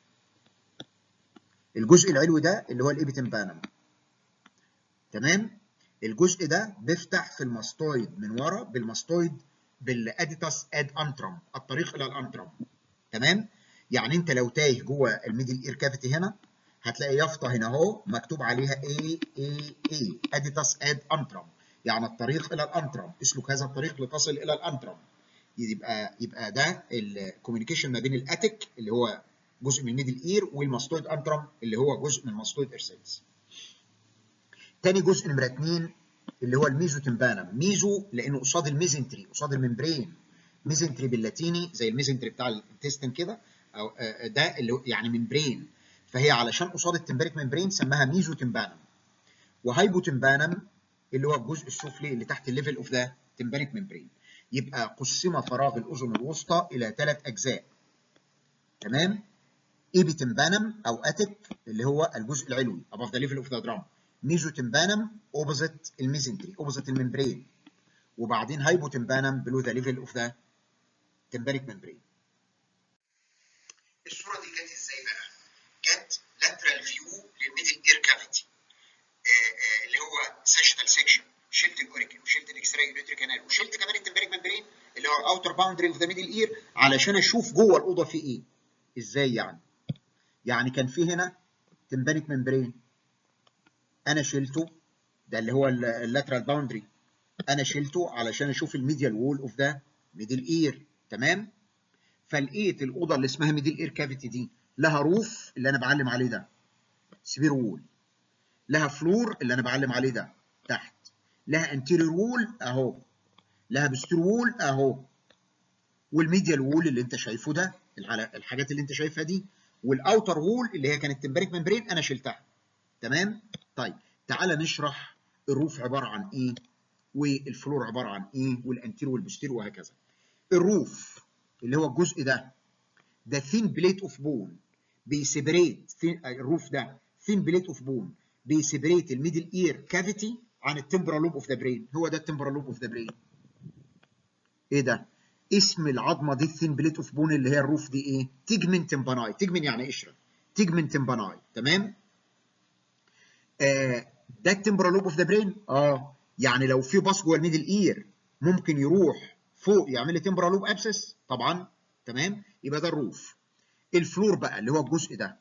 الجزء العلوي ده اللي هو الايبي تمبانم تمام الجزء ده بيفتح في الماستويد من ورا بالماستويد بالاديتاس اد انترم الطريق الى الانترم تمام يعني انت لو تايه جوه الميدل اير كافيتي هنا هتلاقي يافطه هنا اهو مكتوب عليها اي اي اي اديتاس اد انترم يعني الطريق الى الانترم اسلك هذا الطريق لتصل الى الانترم يبقى يبقى ده الكوميونيكيشن ما بين الاتك اللي هو جزء من الميدل اير والماستويد انترم اللي هو جزء من الماستويد ايرسيلز تاني جزء نمرة اتنين اللي هو الميزو تمبانم ميزو لانه قصاد الميزنتري قصاد الممبرين ميزنتري باللاتيني زي الميزنتري بتاع الانتستين كده او ده اللي يعني ممبرين فهي علشان قصاد التمباريك ممبرين سماها ميزو تمبانم وهايبو تمبانم اللي هو الجزء السفلي اللي تحت الليفل اوف ذا تمباريك ممبرين يبقى قسم فراغ الاذن الوسطى الى ثلاث اجزاء تمام ايبي تمبانم او اتك اللي هو الجزء العلوي above the level of the drum ميزو تمبانم اوبوزيت الميزنتري اوبوزيت الممبرين وبعدين هايبو تمبانم بلو ذا ليفل اوف ذا تمباريك ممبرين الصوره دي جت ازاي بقى؟ جت لاترال فيو للميدل اير كافيتي اللي هو ساشتال سيكشن شلت الاوريكل وشلت الاكسترا يوريتري كانال وشلت كمان التمباريك ممبرين اللي هو الاوتر باوندري اوف ذا ميدل اير علشان اشوف جوه الاوضه في ايه ازاي يعني؟ يعني كان في هنا تمباريك ممبرين انا شلته ده اللي هو اللاترال باوندري انا شلته علشان اشوف الميديال وول اوف ذا ميدل اير تمام فلقيت الاوضه اللي اسمها ميدل اير كافيتي دي لها روف اللي انا بعلم عليه ده سبير وول لها فلور اللي انا بعلم عليه ده تحت لها انتيريور وول اهو لها بستير وول اهو والميديال وول اللي انت شايفه ده الحاجات اللي انت شايفها دي والاوتر وول اللي هي كانت تمباريك ممبرين انا شلتها تمام طيب تعالى نشرح الروف عباره عن ايه والفلور عباره عن ايه والانتير والبوستير وهكذا الروف اللي هو الجزء ده ده ثين بليت اوف بون بيسيبريت الروف ده ثين بليت اوف بون بيسيبريت الميدل اير كافيتي عن التمبرال لوب اوف ذا برين هو ده التمبرال لوب اوف ذا برين ايه ده اسم العظمه دي الثين بليت اوف بون اللي هي الروف دي ايه تيجمنت تمباناي تيجمن يعني قشره تيجمنت تمباناي تمام آه ده التمبرال لوب اوف ذا برين اه يعني لو في باص جوه الميدل اير ممكن يروح فوق يعمل لي تمبرال لوب ابسس طبعا تمام يبقى ده الروف الفلور بقى اللي هو الجزء ده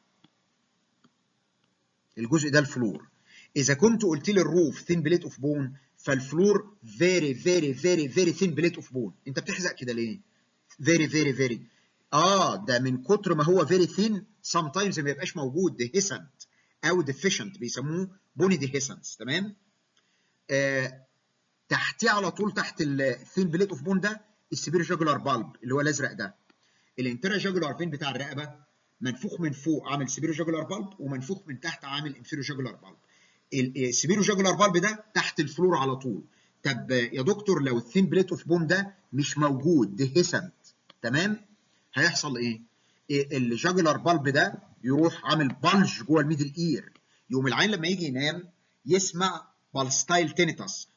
الجزء ده الفلور اذا كنت قلت لي الروف ثين بليت اوف بون فالفلور فيري فيري فيري فيري ثين بليت اوف بون انت بتحزق كده ليه فيري فيري فيري اه ده من كتر ما هو فيري ثين سام تايمز ما يبقاش موجود ديهيسنت او ديفيشنت بيسموه بوني ديهيسنس تمام آه تحتيه على طول تحت الثين بليت اوف بون ده السبير جاجولار بالب اللي هو الازرق ده الانترا جاجولار فين بتاع الرقبه منفوخ من فوق عامل سبيرو جاجولار بالب ومنفوخ من تحت عامل انفيرو جاجولار بالب السبيرو جاجولار بالب ده تحت الفلور على طول طب يا دكتور لو الثين بليت اوف بون ده مش موجود ديهيسنت تمام هيحصل ايه الجاجلر بالب ده يروح عامل بلج جوه الميدل اير يوم العين لما يجي ينام يسمع بالستايل تينيتاس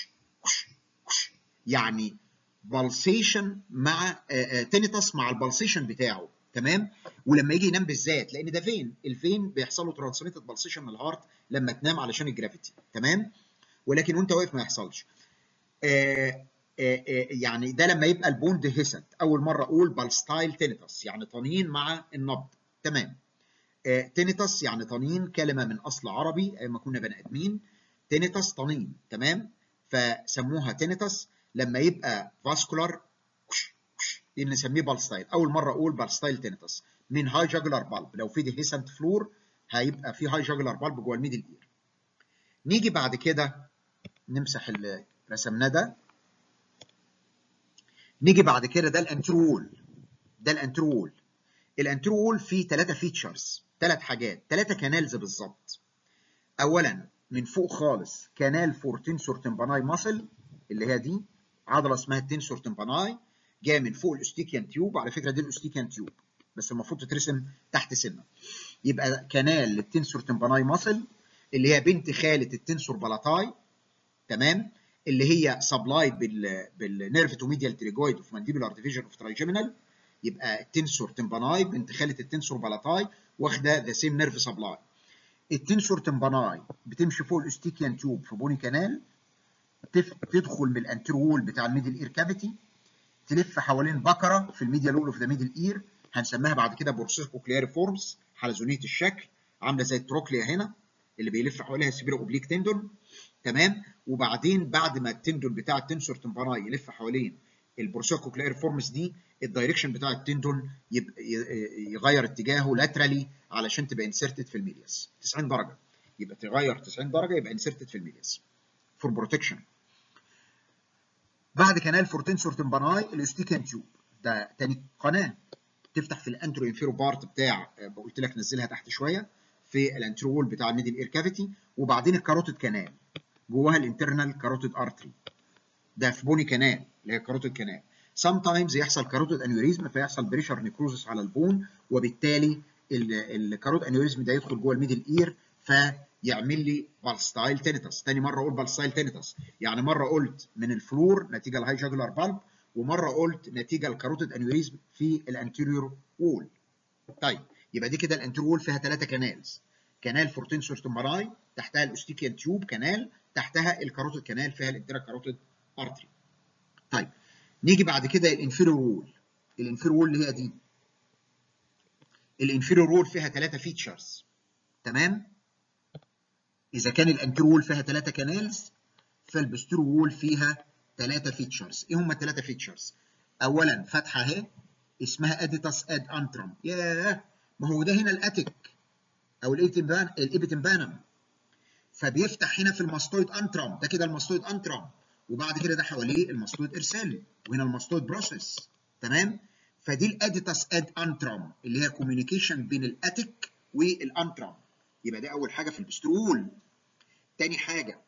يعني بالسيشن مع تينيتاس مع البالسيشن بتاعه تمام ولما يجي ينام بالذات لان ده فين الفين بيحصل له ترانسميتد بالسيشن من الهارت لما تنام علشان الجرافيتي تمام ولكن وانت واقف ما يحصلش آآ آآ يعني ده لما يبقى البون ديهيسنت اول مره اقول بالستايل تينيتاس يعني طنين مع النبض تمام تينيتاس يعني طنين كلمه من اصل عربي ايام ما كنا بني ادمين تينيتاس طنين تمام فسموها تينيتاس لما يبقى فاسكولار نسميه بالستايل اول مره اقول بالستايل تينيتاس من هاي جاجلر بالب لو في ديهيسنت فلور هيبقى في هاي جاجلر بالب جوه الميدل اير نيجي بعد كده نمسح اللي رسمناه ده نيجي بعد كده ده الانترول ده الانترول الانترول فيه ثلاثه فيتشرز ثلاث حاجات ثلاثه كانالز بالظبط اولا من فوق خالص كانال فور تنسور تمباناي ماسل اللي هي دي عضله اسمها التنسور تمباناي جايه من فوق الاستيكيان تيوب على فكره دي الاستيكيان تيوب بس المفروض تترسم تحت سنه يبقى كانال للتنسور تمباناي ماسل اللي هي بنت خاله التنسور بلاتاي تمام اللي هي سبلاي بال بالنيرف تو ميديال تريجويد اوف مانديبولار ديفيجن اوف ترايجيمينال يبقى التنسور تمباناي بنت خاله التنسور بلاتاي واخده ذا سيم نيرف سبلاي التنسور تمباناي بتمشي فوق الاستيكيان تيوب في بوني كانال تدخل من الانترول بتاع الميدل اير كافيتي تلف حوالين بكره في الميديا لول اوف ذا ميدل اير هنسميها بعد كده بورسيس كوكلياري فورمز حلزونيه الشكل عامله زي التروكليا هنا اللي بيلف حواليها سبيرو اوبليك تندون تمام وبعدين بعد ما التندون بتاع التنسور تمباناي يلف حوالين البورسيس كوكلياري فورمز دي الدايركشن بتاع التندون يغير اتجاهه لاترالي علشان تبقى انسرتد في الميلياس 90 درجه يبقى تغير 90 درجه يبقى انسرتد في الميلياس فور بروتكشن بعد كانال فورتنسور تمباناي الاستيكان تيوب ده تاني قناه تفتح في الانترو انفيرو بارت بتاع قلت لك نزلها تحت شويه في الانترو وول بتاع الميدل اير كافيتي وبعدين الكاروتيد كانال جواها الانترنال كاروتيد ارتري ده في بوني كانال اللي هي كاروتيد كانال سام تايمز يحصل كاروتيد انيوريزم فيحصل بريشر نيكروزس على البون وبالتالي الكاروتيد انيوريزم ده يدخل جوه الميدل اير فيعمل لي بالستايل تينيتاس تاني مره اقول بالستايل تينيتاس يعني مره قلت من الفلور نتيجه الهاي جاجولار بالب ومره قلت نتيجه الكاروتيد انيوريزم في الانتيريور وول طيب يبقى دي كده الانتيريور وول فيها ثلاثه كانالز كانال فورتنسور تمبراي تحتها الاوستيكيان تيوب كانال تحتها الكاروتيد كانال فيها الانترا كاروتيد ارتري طيب نيجي بعد كده الانفيريور وول الانفيريور وول اللي هي دي الانفيريور وول فيها ثلاثه فيتشرز تمام اذا كان الانتيريور وول فيها ثلاثه كانالز فالبستيرو وول فيها ثلاثه فيتشرز ايه هم الثلاثه فيتشرز اولا فتحه اهي اسمها اديتاس اد انترم ياه ما هو ده هنا الاتيك او الابيتمبانم فبيفتح هنا في الماستويد انترم ده كده الماستويد انترم وبعد كده ده حواليه الماستويد ارسال وهنا الماستويد بروسيس تمام فدي الاديتاس اد انترم اللي هي كوميونيكيشن بين الاتيك والانترم يبقى ده اول حاجه في البسترول تاني حاجه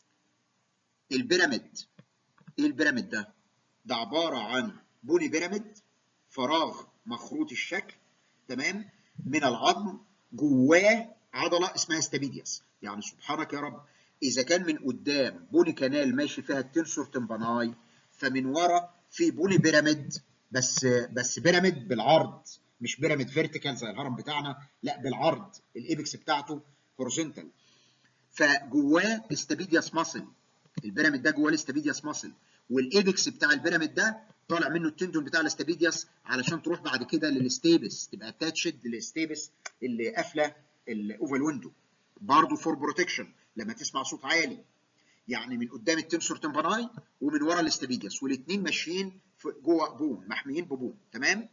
البيراميد ايه البيراميد ده ده عباره عن بوني بيراميد فراغ مخروط الشكل تمام من العظم جواه عضله اسمها استابيدياس يعني سبحانك يا رب اذا كان من قدام بوني كانال ماشي فيها التنسور تمباناي فمن ورا في بوني بيراميد بس بس بيراميد بالعرض مش بيراميد فيرتيكال زي الهرم بتاعنا لا بالعرض الايبكس بتاعته هوريزونتال فجواه استابيدياس ماسل البيراميد ده جواه الاستابيدياس ماسل والايبكس بتاع البيراميد ده طالع منه التندون بتاع الاستابيدياس علشان تروح بعد كده للستيبس تبقى اتاتشد للستيبس اللي قافله الاوفال ويندو برضه فور بروتكشن لما تسمع صوت عالي يعني من قدام التنسور تمباناي ومن ورا الاستابيدياس والاثنين ماشيين جوه بون محميين ببون تمام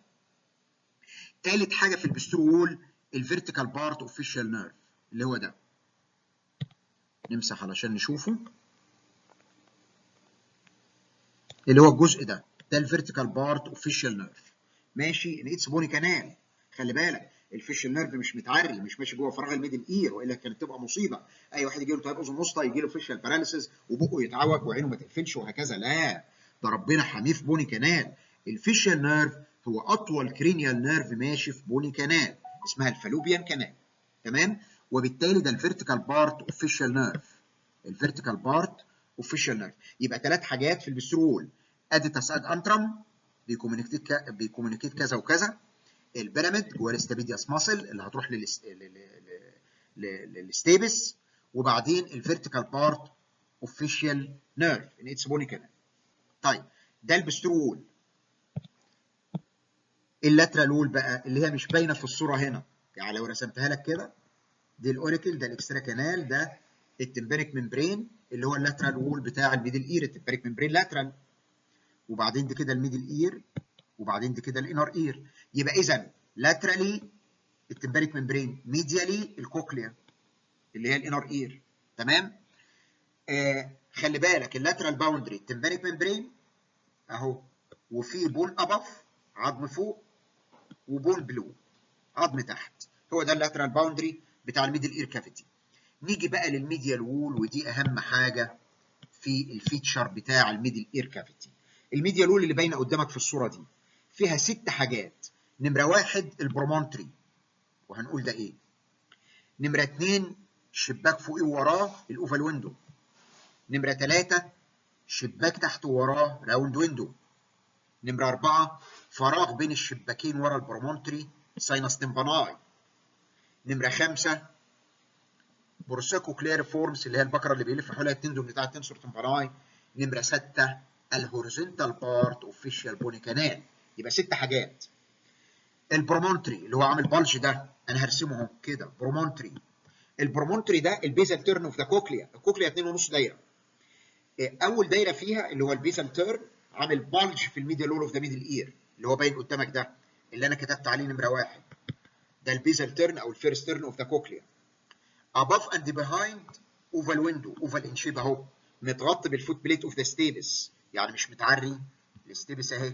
ثالث حاجه في البسترو وول الفيرتيكال بارت اوف فيشال نيرف اللي هو ده نمسح علشان نشوفه اللي هو الجزء ده ده الفيرتيكال بارت اوف فيشال نيرف ماشي اتس بوني كانال خلي بالك الفيشال نيرف مش متعري مش ماشي جوه فراغ الميدل اير والا كانت تبقى مصيبه اي واحد يجي له طيب اذن وسطى يجي له فيشال باراليسيس وبقه يتعوج وعينه ما تقفلش وهكذا لا ده ربنا حاميه في بوني كانال الفيشال نيرف هو اطول كرينيال نيرف ماشي في بوني كانال اسمها الفالوبيان كانال تمام وبالتالي ده الفيرتيكال بارت اوفيشال نيرف الفيرتيكال بارت اوفيشال نيرف يبقى ثلاث حاجات في البسترول اديتاس اد انترم بيكومينيكيت ك... بيكومينيكيت كذا وكذا البيراميد جوه الاستابيدياس ماسل اللي هتروح للس... للستيبس وبعدين الفيرتيكال بارت اوفيشال نيرف ان اتس بوني كانال طيب ده البسترول اللاترال وول بقى اللي هي مش باينه في الصوره هنا يعني لو رسمتها لك كده دي الاوريكل ده الاكسترا كانال ده التمبانيك ممبرين اللي هو اللاترال وول بتاع الميدل اير التمبانيك ممبرين لاترال وبعدين دي كده الميدل اير وبعدين دي كده الانر اير يبقى اذا لاترالي التمبانيك ممبرين ميديالي الكوكليا اللي هي الانر اير تمام آه خلي بالك اللاترال باوندري التمبانيك ممبرين اهو وفي بون ابف عظم فوق وبون بلو عظم تحت هو ده اللاترال باوندري بتاع الميدل اير كافيتي نيجي بقى للميديال وول ودي اهم حاجه في الفيتشر بتاع الميدل اير كافيتي الميديال وول اللي باينه قدامك في الصوره دي فيها ست حاجات نمره واحد البرومونتري وهنقول ده ايه نمره اتنين شباك فوقيه ووراه الاوفال ويندو نمره ثلاثة شباك تحت ووراه راوند ويندو نمره أربعة فراغ بين الشباكين ورا البرومونتري ساينس تمباناي نمره خمسة بورساكو كلير فورمز اللي هي البكره اللي بيلف حولها التندون بتاع التنسور تمباناي نمره ستة الهوريزونتال بارت اوفيشال بوني كانال يبقى ست حاجات البرومونتري اللي هو عامل بلج ده انا هرسمه اهو كده برومونتري البرومونتري ده البيزال تيرن اوف ذا كوكليا الكوكليا 2.5 دايره اول دايره فيها اللي هو البيزال تيرن عامل بلج في الميديال وول اوف ذا ميدل اير اللي هو باين قدامك ده اللي انا كتبت عليه نمره واحد ده البيزال تيرن او الفيرست تيرن اوف ذا كوكليا above and behind اوفال ويندو اوفال ان شيب اهو متغطي بالفوت بليت اوف ذا ستيبس يعني مش متعري الستيبس اهي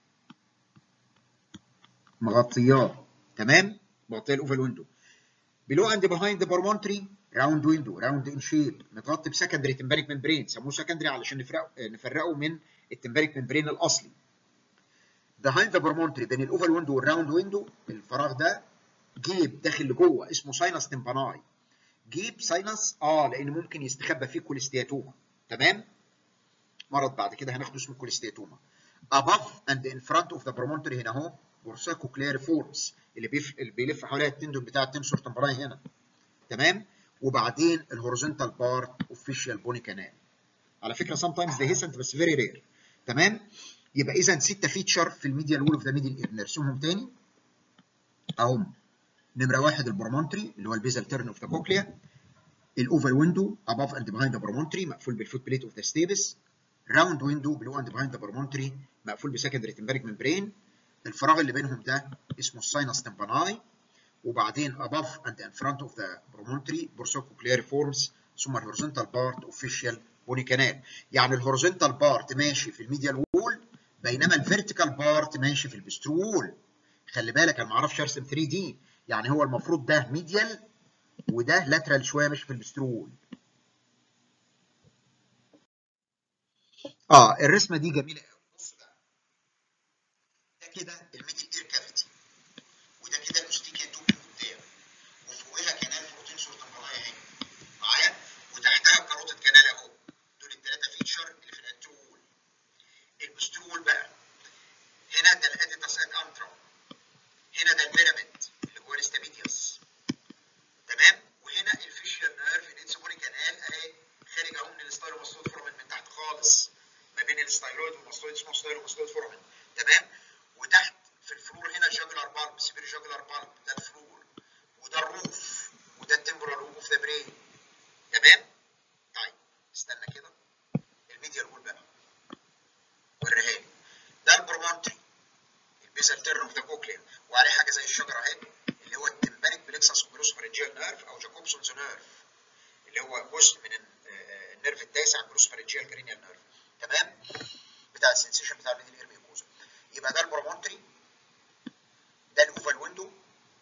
مغطياه تمام مغطيه الاوفال ويندو below and behind the promontory راوند ويندو راوند ان شيب متغطي بسكندري تمبانيك ممبرين سموه سكندري علشان نفرقه نفرقه من التمبانيك ممبرين الاصلي behind the promontory بين الاوفال ويندو والراوند ويندو الفراغ ده جيب داخل لجوه اسمه ساينس تمباناي جيب ساينس اه لان ممكن يستخبى فيه كوليستياتوما تمام مرض بعد كده هناخده اسمه كوليستياتوما above and in front of the promontory هنا اهو بورساكو كلير فورمز اللي, بيف... اللي بيلف حواليها التندون بتاع التنسور تمبراي هنا تمام وبعدين الهوريزونتال بارت اوفيشال بوني كانال على فكره سام تايمز ده هيسنت بس فيري رير تمام يبقى اذا سته فيتشر في الميديال وول اوف ذا ميدل اير نرسمهم تاني اهم نمره واحد البرومونتري اللي هو البيزال تيرن اوف ذا كوكليا الاوفال ويندو above and behind the promontory مقفول بالفوت بليت اوف ذا ستيبس راوند ويندو below and behind the promontory مقفول بسكندري تمباريك ممبرين الفراغ اللي بينهم ده اسمه الساينس تمباناي وبعدين above and in front of the promontory borsococlear forms ثم الهوريزونتال بارت اوفيشال بوني كانال يعني الهوريزونتال بارت ماشي في الميديال وول بينما الفيرتيكال بارت ماشي في البسترول خلي بالك انا ما اعرفش ارسم 3 دي يعني هو المفروض ده ميديال وده لاترال شويه ماشي في البسترول اه الرسمه دي جميله قوي بص بقى ده كده الميدل اير كافيتي وده كده الاوستيكيا توب قدام وفوقها كانال بروتين تمبرايا اهي معايا وتحتها كاروتيد كانال اهو دول الثلاثه فيتشر اللي في الانترول البسترول بقى هنا ده الاديتاس اد انترا هنا ده البيراميد اللي جوه الاستابيديوس تمام وهنا الفيشيال نيرف الانسبوري كانال اهي خارج اهو من الستايلوماستويد فورامين من تحت خالص ما بين الستايلويد والماستويد اسمه ستايلوماستويد فورامين تمام وتحت في الفلور هنا جاجلر بالب سيفير جاجلر بالب ده الفلور وده الروف وده التمبرال روف اوف ذا برين تمام طيب استنى كده الميديال وول بقى وريها لي ده البرومونتري البيزال تيرن اوف ذا كوكليا وعليه حاجه زي الشجره اهي اللي هو التمبانيك بلكسس جلوسفرنجيال نيرف او جاكوبسونز نيرف اللي هو جزء من النيرف التاسع جلوسفرنجيال كرينيال نيرف تمام بتاع السنسيشن بتاع الميدل اير ميوكوزا يبقى ده البرومونتري ده الاوفال ويندو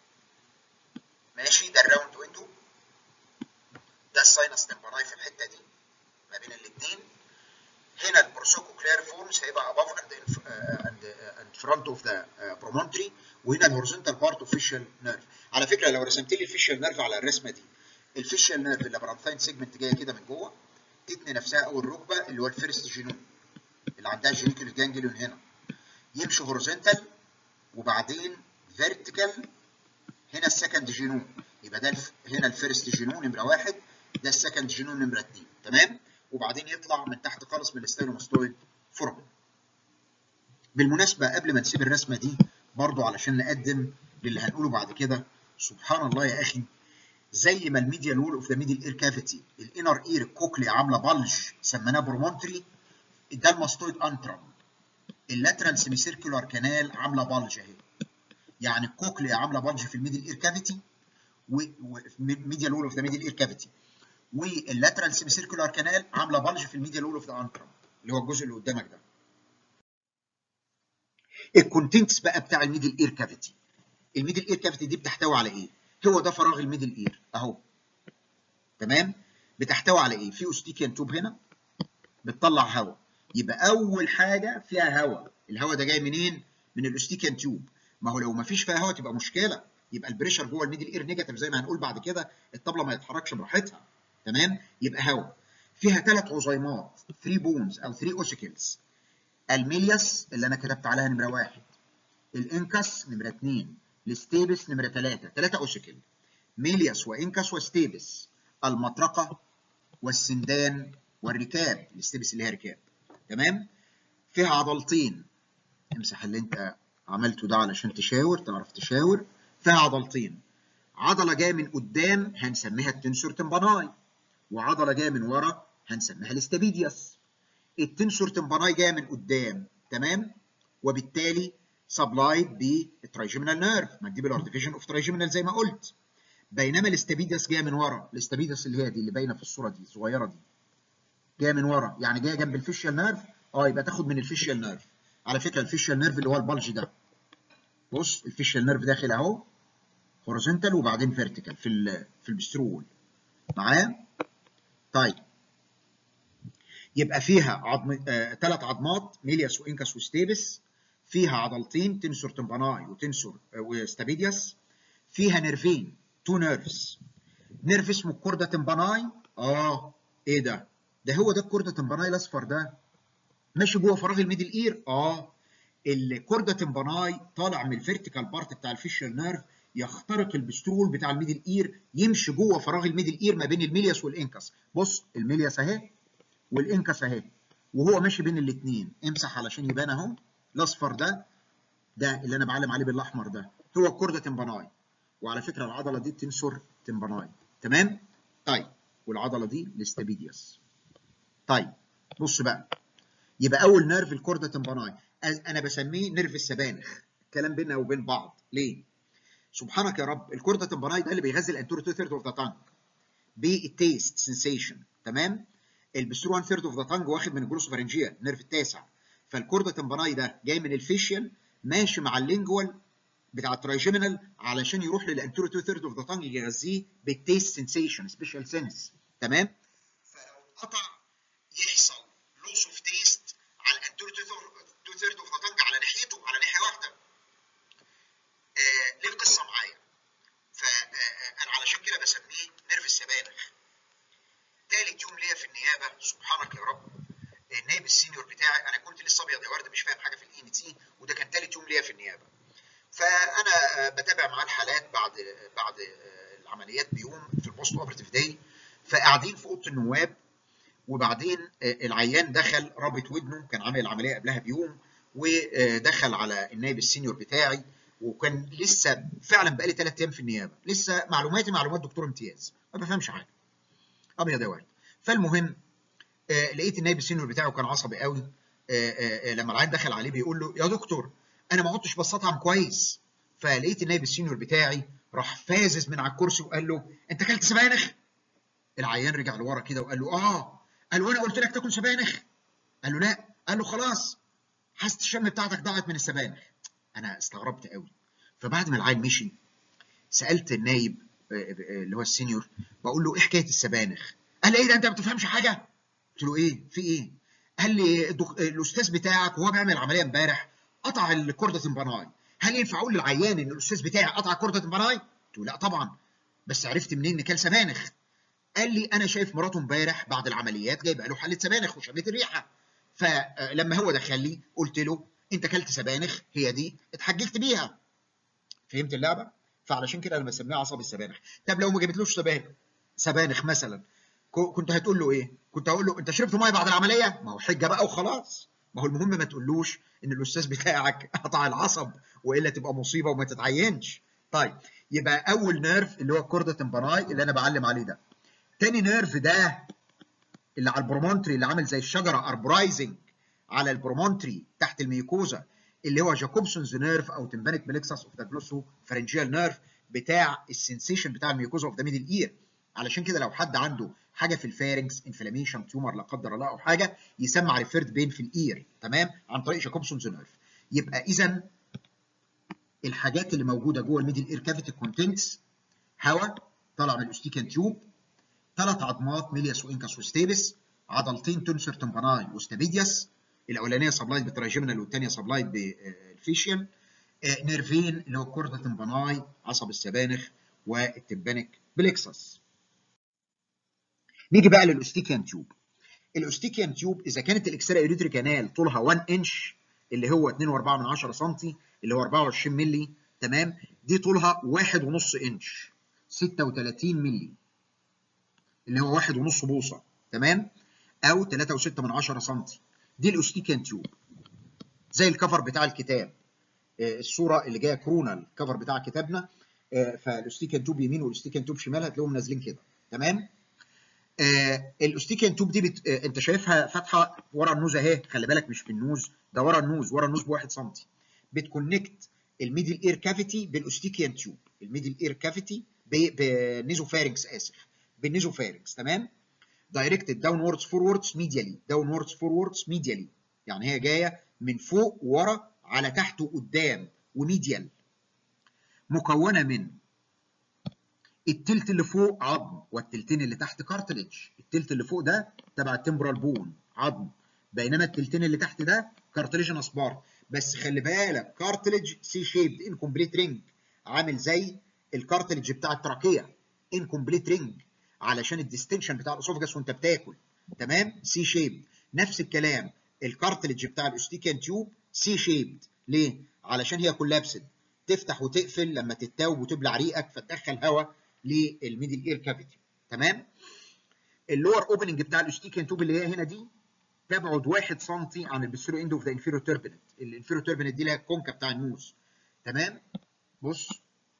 ماشي ده الراوند ويندو ده الساينس تمبراي في الحته دي ما بين الاثنين هنا البروسوكوكلير فورمز هيبقى above and in, uh, and, uh, and front of the uh, promontory وهنا الهوريزونتال بارت اوف فيشال نيرف على فكره لو رسمت لي الفيشال نيرف على الرسمه دي الفيشال نيرف اللي برانثاين سيجمنت جايه كده من جوه تتني نفسها اول ركبه اللي هو الفيرست جينوم اللي عندها جينيكال جانجليون هنا يمشي هوريزونتال وبعدين فيرتيكال هنا السكند جينوم يبقى ده الف... هنا الفيرست جينوم نمره واحد ده السكند جينوم نمره اثنين تمام وبعدين يطلع من تحت خالص من الستيرنوماستويد فورمن بالمناسبه قبل ما نسيب الرسمه دي برضو علشان نقدم للي هنقوله بعد كده سبحان الله يا اخي زي ما الميديال وول اوف ذا ميدل اير كافيتي الانر اير الكوكلي عامله بلج سميناه برومونتري ده الماستويد انترم اللاترال سيمي سيركولار كانال عامله بلج اهي يعني الكوكلي عامله بلج في الميدل اير كافيتي وميديال وول اوف ذا ميدل اير كافيتي واللاترال سيمي سيركولار كانال عامله بلج في الميديال وول اوف ذا انترم اللي هو الجزء اللي قدامك ده الكونتنتس بقى بتاع الميدل اير كافيتي الميدل اير كافيتي دي بتحتوي على ايه هو ده فراغ الميدل اير اهو تمام بتحتوي على ايه في اوستيكيان توب هنا بتطلع هواء يبقى اول حاجه فيها هواء الهواء ده جاي منين من الاوستيكيان توب ما هو لو ما فيش فيها هواء تبقى مشكله يبقى البريشر جوه الميدل اير نيجاتيف زي ما هنقول بعد كده الطبله ما يتحركش براحتها تمام يبقى هواء فيها ثلاث عظيمات 3 بونز او 3 اوسيكلز الميلياس اللي انا كتبت عليها نمره واحد الانكس نمره اثنين الستيبس نمره ثلاثه ثلاثه اوسيكل ميلياس وانكس وستيبس المطرقه والسندان والركاب الستيبس اللي هي ركاب تمام فيها عضلتين امسح اللي انت عملته ده علشان تشاور تعرف تشاور فيها عضلتين عضله جايه من قدام هنسميها التنسور تمباناي وعضله جايه من ورا هنسميها الاستابيدياس التنسور تمباناي جايه من قدام تمام وبالتالي سبلايد بالترايجيمينال نيرف مانديبولار ديفيجن اوف ترايجيمينال زي ما قلت بينما الاستابيدياس جايه من ورا الاستابيدياس اللي هي دي اللي باينه في الصوره دي الصغيره دي جايه من ورا يعني جايه جنب الفيشيال نيرف اه يبقى تاخد من الفيشيال نيرف على فكره الفيشيال نيرف اللي هو البلج ده بص الفيشيال نيرف داخل اهو هوريزونتال وبعدين فيرتيكال في ال في البسترول معايا طيب يبقى فيها عظم ثلاث آه عظمات ميلياس وانكس وستيبس فيها عضلتين تنسور تمباناي وتنسور آه وستابيدياس فيها نيرفين تو نيرفز نيرف اسمه الكوردا تمباناي اه ايه ده ده هو ده الكوردا تمباناي الاصفر ده ماشي جوه فراغ الميدل اير اه الكوردا تمباناي طالع من الفيرتيكال بارت بتاع الفيشال نيرف يخترق البسترول بتاع الميدل اير يمشي جوه فراغ الميدل اير ما بين الميلياس والانكس بص الميلياس اهي والانكس اهي وهو ماشي بين الاثنين امسح علشان يبان اهو الاصفر ده ده اللي انا بعلم عليه بالاحمر ده هو الكوردا تمباناي وعلى فكره العضله دي تنسور تمباناي تمام طيب والعضله دي الاستابيدياس طيب بص بقى يبقى اول نيرف الكوردا تمباناي انا بسميه نيرف السبانخ الكلام بيننا وبين بعض ليه سبحانك يا رب الكوردا تمباناي ده اللي بيغذي الانتورو تو ثيرد اوف ذا تانج بالتيست سنسيشن تمام البسترو 1 ثيرد اوف ذا تانج واخد من الجلوسوفارنجيا النيرف التاسع فالكوردا تمباناي ده جاي من الفيشيال ماشي مع اللينجوال بتاع الترايجيمينال علشان يروح للانتورو تو ثيرد اوف ذا تانج يغذيه بالتيست سنسيشن سبيشال سنس تمام فلو اتقطع يحصل لوس اوف تيست على الانتورو تو ثيرد اوف ذا تانج على ناحيته على ناحيه واحده آه ليه القصه معايا فانا علشان كده بسميه نيرف السبانخ تالت يوم ليا في النيابه سبحانك يا رب النائب السينيور بتاعي انا كنت لسه ابيض يا ورد مش فاهم حاجه في الاي ان تي وده كان تالت يوم ليا في النيابه فانا بتابع معاه الحالات بعد بعد العمليات بيوم في البوست اوبرتيف داي فقاعدين في اوضه النواب وبعدين العيان دخل رابط ودنه كان عامل العمليه قبلها بيوم ودخل على النائب السينيور بتاعي وكان لسه فعلا بقالي ثلاث ايام في النيابه لسه معلوماتي معلومات دكتور امتياز ما بفهمش حاجه ابيض يا ورد فالمهم آه لقيت النائب السينيور بتاعه كان عصبي قوي آه آه لما العيان دخل عليه بيقول له يا دكتور انا ما عدتش بستطعم كويس فلقيت النائب السينيور بتاعي راح فازز من على الكرسي وقال له انت اكلت سبانخ العيان رجع لورا كده وقال له اه قال له انا قلت لك تاكل سبانخ قال له لا قال له خلاص حاسه الشم بتاعتك ضاعت من السبانخ انا استغربت قوي فبعد ما العيل مشي سالت النايب اللي هو السينيور بقول له ايه حكايه السبانخ قال لي ايه ده انت ما بتفهمش حاجه قلت له ايه في ايه قال لي الدك... الاستاذ بتاعك وهو بيعمل العمليه امبارح قطع الكورده تمباناي هل ينفع اقول للعيان ان الاستاذ بتاعي قطع الكورده تمباناي؟ قلت له لا طبعا بس عرفت منين ان كان سبانخ قال لي انا شايف مراته امبارح بعد العمليات جايبه له حله سبانخ وشميت الريحه فلما هو دخل لي قلت له انت كلت سبانخ هي دي اتحججت بيها فهمت اللعبه فعلشان كده انا بسميها عصب السبانخ طب لو ما جبتلوش سبانخ سبانخ مثلا كنت هتقول له ايه كنت هقول له انت شربت ميه بعد العمليه ما هو حجه بقى وخلاص ما هو المهم ما تقولوش ان الاستاذ بتاعك قطع العصب والا تبقى مصيبه وما تتعينش طيب يبقى اول نيرف اللي هو الكوردا تمباناي اللي انا بعلم عليه ده تاني نيرف ده اللي على البرومونتري اللي عامل زي الشجره اربرايزنج على البرومونتري تحت الميوكوزا اللي هو جاكوبسونز نيرف او تمبانيك بليكسس اوف ذا جلوسو فرنجيال نيرف بتاع السنسيشن بتاع الميوكوزا اوف ذا ميدل اير علشان كده لو حد عنده حاجه في الفارنكس انفلاميشن تيومر لا قدر الله او حاجه يسمع ريفيرد بين في الاير تمام عن طريق جاكوبسونز نيرف يبقى اذا الحاجات اللي موجوده جوه الميدل اير كافيتي كونتنتس هواء طالع من الاستيكان تيوب ثلاث عظمات ميلياس وانكاس وستيبس عضلتين تنسر تمباناي وستابيدياس الاولانيه سبلايد بالتراجيمنال والثانيه سبلايد بالفيشيال نيرفين اللي هو كوردا تمباناي عصب السبانخ والتمبانيك بليكسس نيجي بقى للاستيكيان تيوب الاستيكيان تيوب اذا كانت الاكسترا يوريتري كانال طولها 1 انش اللي هو 2.4 سم اللي هو 24 مللي تمام دي طولها 1.5 انش 36 مللي اللي هو 1.5 بوصه تمام او 3.6 سم دي الاستيكيان تيوب زي الكفر بتاع الكتاب الصوره اللي جايه كورونا الكفر بتاع كتابنا فالاستيكيان تيوب يمين والاستيكيان تيوب شمال هتلاقيهم نازلين كده تمام آه الاستيكيان تيوب دي بت... آه انت شايفها فاتحه ورا النوز اهي خلي بالك مش في النوز ده ورا النوز ورا النوز بواحد سم بتكونكت الميدل اير كافيتي بالاستيكيان تيوب الميدل اير كافيتي بالنيزوفارنكس اسف بالنيزوفارنكس تمام دايركتد داونوردز فوروردز ميديالي داونوردز فوروردز ميديالي يعني هي جايه من فوق ورا على تحت وقدام وميديال مكونه من التلت اللي فوق عظم والتلتين اللي تحت كارتليج التلت اللي فوق ده تبع التمبرال بون عظم بينما التلتين اللي تحت ده كارتليجنس بار بس خلي بالك كارتليج سي شيبد انكمبليت رينج عامل زي الكارتليج بتاع التراكيه انكمبليت رينج علشان الديستنشن بتاع الاسوفجس وانت بتاكل تمام سي شيبد نفس الكلام الكارتليج بتاع الاستيكان تيوب سي شيبد ليه علشان هي كولابسد تفتح وتقفل لما تتاوب وتبلع ريقك فتدخل هواء للميدل اير كافيتي تمام اللور اوبننج بتاع الاستيكان توب اللي هي هنا دي تبعد 1 سم عن البسيرو اند اوف ذا انفيرو توربينت الانفيرو توربينت دي اللي هي الكونكا بتاع النوز تمام بص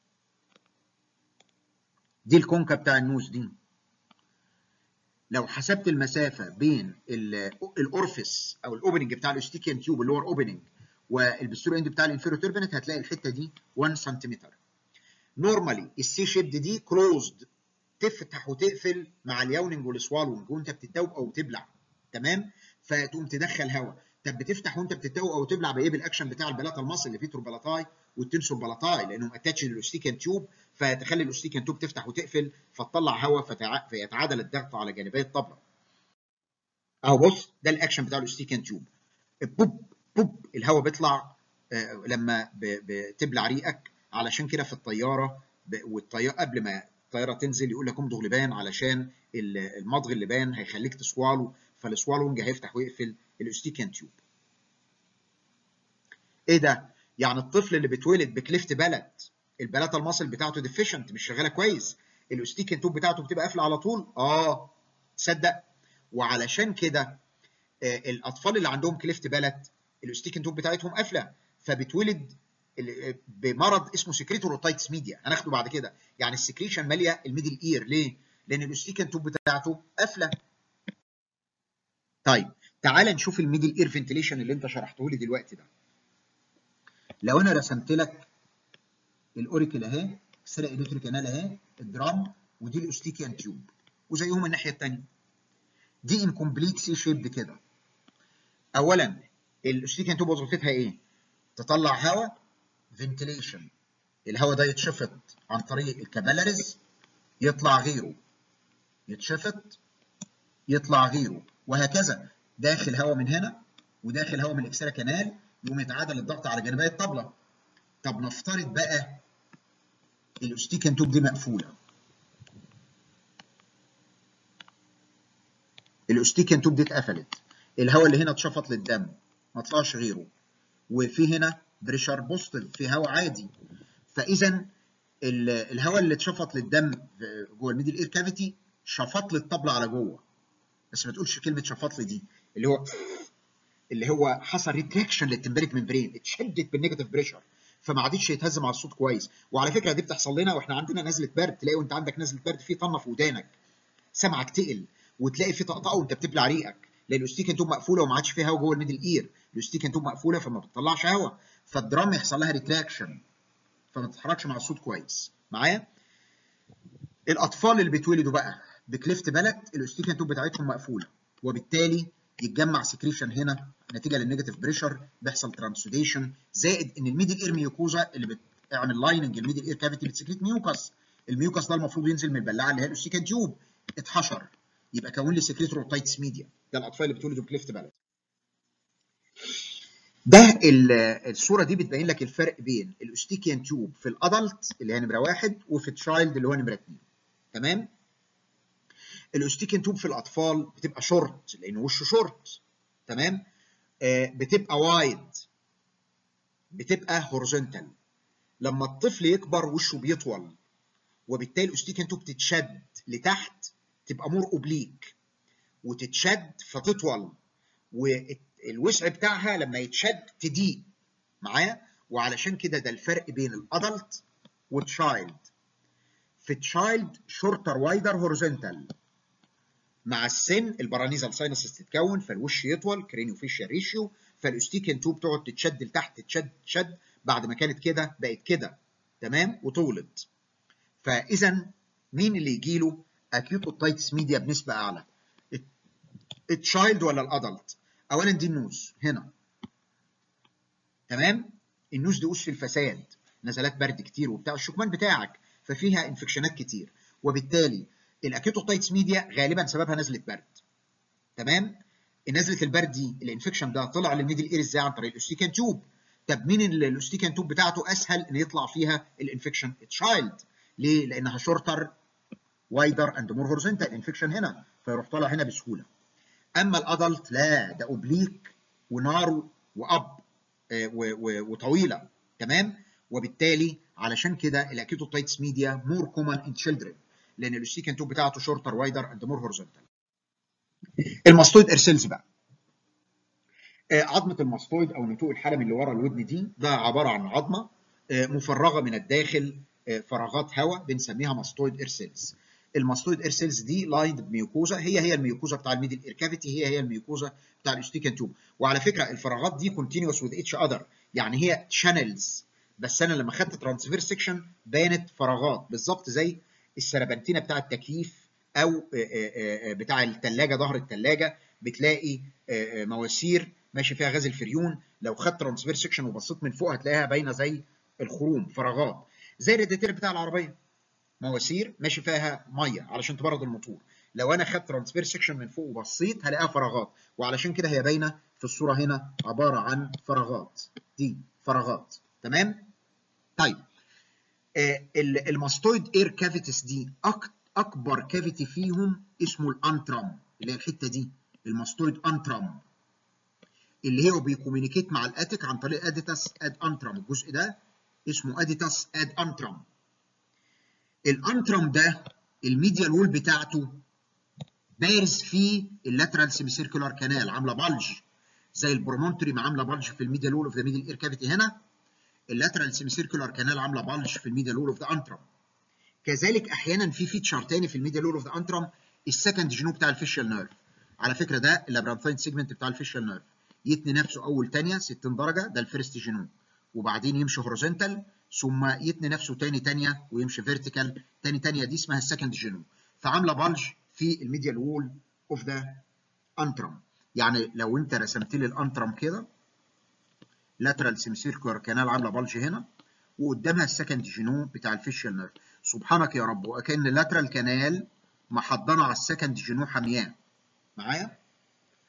دي الكونكا بتاع النوز دي لو حسبت المسافه بين الاورفيس او الاوبننج بتاع الاستيكان تيوب اللور اوبننج والبسيرو اند بتاع الانفيرو توربينت هتلاقي الحته دي 1 سنتيمتر نورمالي السي شيبد دي كلوزد تفتح وتقفل مع اليوننج والسوالونج وانت بتتوب او بتبلع تمام فتقوم تدخل هواء طب بتفتح وانت بتتوب او تبلع بايه بالاكشن بتاع البلاطه المصل اللي فيه تروبلاتاي والتنسور بلاطاي لانهم اتاتش للاستيكان تيوب فتخلي الاستيكان تيوب تفتح وتقفل فتطلع هواء فتع... فيتعادل الضغط على جانبي الطبله اهو بص ده الاكشن بتاع الاستيكان تيوب بوب بوب الهواء بيطلع آه لما ب... بتبلع ريقك علشان كده في الطياره والطياره قبل ما الطياره تنزل يقول لك امضغ لبان علشان المضغ اللبان هيخليك تسوالو فالسوالونج هيفتح ويقفل الاستيكان تيوب. ايه ده؟ يعني الطفل اللي بيتولد بكليفت بلد البلاطه المصل بتاعته ديفيشنت مش شغاله كويس الاستيكان توب بتاعته بتبقى قافله على طول؟ اه تصدق وعلشان كده آه الاطفال اللي عندهم كليفت بلد الاستيكان توب بتاعتهم قافله فبتولد بمرض اسمه سكريتوروتايتس ميديا هناخده بعد كده يعني السكريشن ماليه الميدل اير ليه؟ لان الاستيكان توب بتاعته قافله طيب تعال نشوف الميدل اير فنتيليشن اللي انت شرحته لي دلوقتي ده لو انا رسمت لك الاوريكل اهي السرق الكتريك كانال اهي الدرام ودي الاستيكيان تيوب وزيهم الناحيه الثانيه دي انكمبليت سي شيبد كده اولا الاستيكيان تيوب وظيفتها ايه؟ تطلع هواء فنتيليشن الهواء ده يتشفط عن طريق الكابيلاريز يطلع غيره يتشفط يطلع غيره وهكذا داخل هواء من هنا وداخل هواء من الاكسترا كانال يقوم يتعادل الضغط على جانبي الطبله طب نفترض بقى الاستيكن توب دي مقفوله الاستيكن توب دي اتقفلت الهواء اللي هنا اتشفط للدم ما طلعش غيره وفي هنا بريشر بوزيتيف في هواء عادي فاذا الهواء اللي اتشفط للدم جوه الميدل اير كافيتي شفط لي الطبله على جوه بس ما تقولش كلمه شفط لي دي اللي هو اللي هو حصل ريتراكشن للتمبريك ممبرين اتشدت بالنيجاتيف بريشر فما عادتش يتهز مع الصوت كويس وعلى فكره دي بتحصل لنا واحنا عندنا نزله برد تلاقي وانت عندك نزله برد في طنه في ودانك سمعك تقل وتلاقي في طقطقه وانت بتبلع ريقك لان الاستيكن توب مقفوله وما عادش فيها هواء جوه الميدل اير الاستيكن توب مقفوله فما بتطلعش هواء فالدرام يحصل لها ريتراكشن فما تتحركش مع الصوت كويس معايا الاطفال اللي بيتولدوا بقى بكليفت بلد الاستيكن توب بتاعتهم مقفوله وبالتالي يتجمع سكريشن هنا نتيجه للنيجاتيف بريشر بيحصل ترانسوديشن زائد ان الميدل اير ميوكوزا اللي بتعمل لايننج الميدل اير كافيتي بتسكريت ميوكس الميوكس ده المفروض ينزل من البلاعه اللي هي الاستيكن تيوب اتحشر يبقى كون لي سكريت روتايتس ميديا ده الاطفال اللي بتولدوا بكليفت بلد ده الصوره دي بتبين لك الفرق بين الاستيكيان تيوب في الادلت اللي هي نمره واحد وفي التشايلد اللي هو نمره اثنين تمام الاستيكين توب في الاطفال بتبقى شورت لان وشه شورت تمام آه بتبقى وايد بتبقى هوريزونتال لما الطفل يكبر وشه بيطول وبالتالي الاستيكين توب تتشد لتحت تبقى مور اوبليك وتتشد فتطول والوسع بتاعها لما يتشد تضيق معايا وعلشان كده ده الفرق بين الادلت والتشايلد في التشايلد شورتر وايدر هوريزونتال مع السن البرانيزال ساينسز تتكون فالوش يطول كرينيو فيشيال ريشيو فالاستيكن توب تقعد تتشد لتحت تتشد تشد بعد ما كانت كده بقت كده تمام وطولت فاذا مين اللي يجي له اكيوت اوتايتس ميديا بنسبه اعلى التشايلد ولا الادلت اولا دي النوز هنا تمام النوز دي قوس في الفساد نزلات برد كتير وبتاع الشكمان بتاعك ففيها انفكشنات كتير وبالتالي الاكيوتوتايتس ميديا غالبا سببها نزله برد تمام نزله البرد دي الانفكشن ده طلع للميدل اير ازاي عن طريق الاستيكان توب طب مين الاستيكان توب بتاعته اسهل ان يطلع فيها الانفكشن تشايلد ليه لانها شورتر وايدر اند مور هورزنتال الانفكشن هنا فيروح طالع هنا بسهوله اما الادلت لا ده اوبليك ونار واب وطويله تمام وبالتالي علشان كده الاكيوتوتايتس ميديا مور كومن ان تشيلدرن لان الاستيكن توب بتاعته شورتر وايدر اند مور هورزونتال الماستويد ارسلز بقى عظمه الماستويد او نتوء الحلم اللي ورا الودن دي ده عباره عن عظمه مفرغه من الداخل فراغات هواء بنسميها ماستويد ارسلز الماستويد ارسلز دي لايند بميوكوزا هي هي الميوكوزا بتاع الميدل اير كافيتي هي هي الميوكوزا بتاع الاستيكن توب وعلى فكره الفراغات دي كونتينوس وذ اتش اذر يعني هي شانلز بس انا لما خدت ترانسفير سيكشن بانت فراغات بالظبط زي السربنتينه بتاع التكييف او بتاع الثلاجه ظهر الثلاجه بتلاقي مواسير ماشي فيها غاز الفريون لو خدت ترانسفير سيكشن وبصيت من فوق هتلاقيها باينه زي الخروم فراغات زي الراديتير بتاع العربيه مواسير ماشي فيها ميه علشان تبرد الموتور لو انا خدت ترانسفير سيكشن من فوق وبصيت هلاقيها فراغات وعلشان كده هي باينه في الصوره هنا عباره عن فراغات دي فراغات تمام طيب الماستويد اير كافيتيز دي اكبر كافيتي فيهم اسمه الانترام اللي هي الحته دي الماستويد انترام اللي هو بيكومينيكيت مع الاتيك عن طريق اديتاس اد انترام الجزء ده اسمه اديتاس اد انترام الانترام ده الميديال وول بتاعته بارز فيه اللاترال سيمي سيركولار كانال عامله بلج زي البرومونتري ما عامله بلج في الميديال وول اوف ذا ميدل اير كافيتي هنا اللاترال سيمي سيركولار كانال عامله بلج في الميديال وول اوف ذا انترم كذلك احيانا في فيتشر تاني في الميديال وول اوف ذا انترم السكند جنو بتاع الفيشال نيرف على فكره ده اللابرانثاين سيجمنت بتاع الفيشال نيرف يتني نفسه اول ثانيه 60 درجه ده الفيرست جنو وبعدين يمشي هوريزونتال ثم يتني نفسه تاني ثانيه ويمشي فيرتيكال تاني ثانيه دي اسمها السكند جنو فعامله بلج في الميديال وول اوف ذا انترم يعني لو انت رسمت لي الانترم كده لاترال سيمسيركولار كانال عامله بلج هنا وقدامها السكند جينو بتاع الفيشال نيرف سبحانك يا رب وكان اللاترال كانال محضنه على السكند جينو حامياه معايا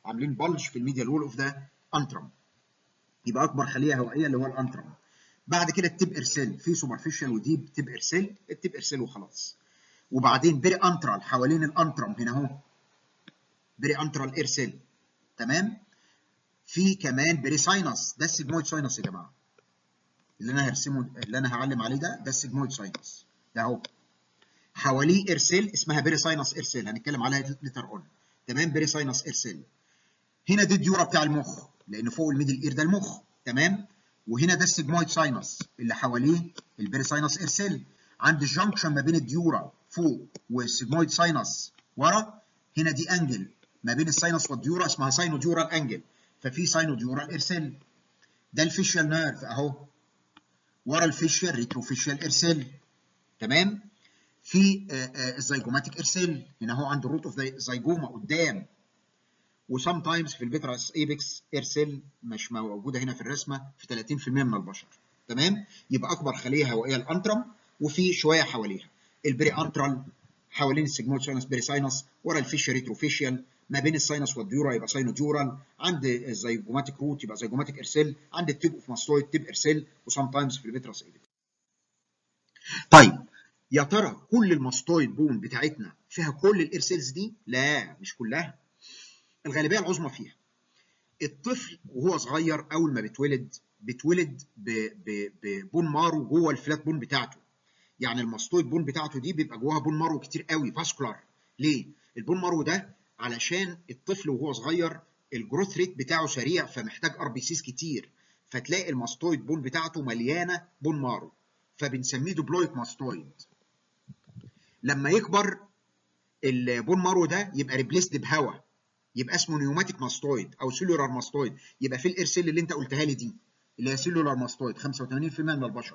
عاملين بلج في الميديال وول اوف ذا انترم يبقى اكبر خليه هوائيه اللي هو الانترم بعد كده التيب ارسل في سوبرفيشال وديب تيب ارسل التيب ارسل وخلاص وبعدين بري انترال حوالين الانترم هنا اهو بري انترال ارسل تمام في كمان بري ساينس ده السيجمويد ساينس يا جماعه اللي انا هرسمه اللي انا هعلم عليه ده ده السيجمويد ساينس ده اهو حواليه ارسل اسمها بري ساينس ارسل هنتكلم عليها ليتر اون تمام بري ساينس ارسل هنا دي الديورا بتاع المخ لان فوق الميدل اير ده المخ تمام وهنا ده السيجمويد ساينس اللي حواليه البري ساينس ارسل عند الجنكشن ما بين الديورا فوق والسيجمويد ساينس ورا هنا دي انجل ما بين الساينس والديورا اسمها ساينو ديورال انجل ففي ساينو ديورال ارسل ده الفيشيال نيرف اهو ورا الفيشيال ريتروفيشيال ارسل تمام في الزيجوماتيك ارسل هنا اهو عند الروت اوف زيجوما قدام وسام تايمز في الفيتراس ايبكس ارسل مش موجوده هنا في الرسمه في 30% من البشر تمام يبقى اكبر خليه هوائيه الانترم وفي شويه حواليها البري انترال حوالين السيجمويد ساينس بري ساينس ورا الفيشيال ريتروفيشيال ما بين الساينس والديورا يبقى ساينو ديورال عند الزيجوماتيك روت يبقى زيجوماتيك ارسل عند التيب اوف ماستويد تيب ارسل وسام تايمز في الفيتراس ايبكس طيب يا ترى كل الماستويد بون بتاعتنا فيها كل الايرسيلز دي؟ لا مش كلها. الغالبيه العظمى فيها. الطفل وهو صغير اول ما بيتولد بيتولد ببون مارو جوه الفلات بون بتاعته. يعني الماستويد بون بتاعته دي بيبقى جواها بون مارو كتير قوي فاسكولار. ليه؟ البون مارو ده علشان الطفل وهو صغير الجروث ريت بتاعه سريع فمحتاج ار بي سيز كتير. فتلاقي الماستويد بون بتاعته مليانه بون مارو. فبنسميه دوبلويك ماستويد. لما يكبر البون مارو ده يبقى ريبليسد بهواء يبقى اسمه نيوماتيك ماستويد او سيلولار ماستويد يبقى في الارسل اللي انت قلتها لي دي اللي هي سيلولار ماستويد 85% من البشر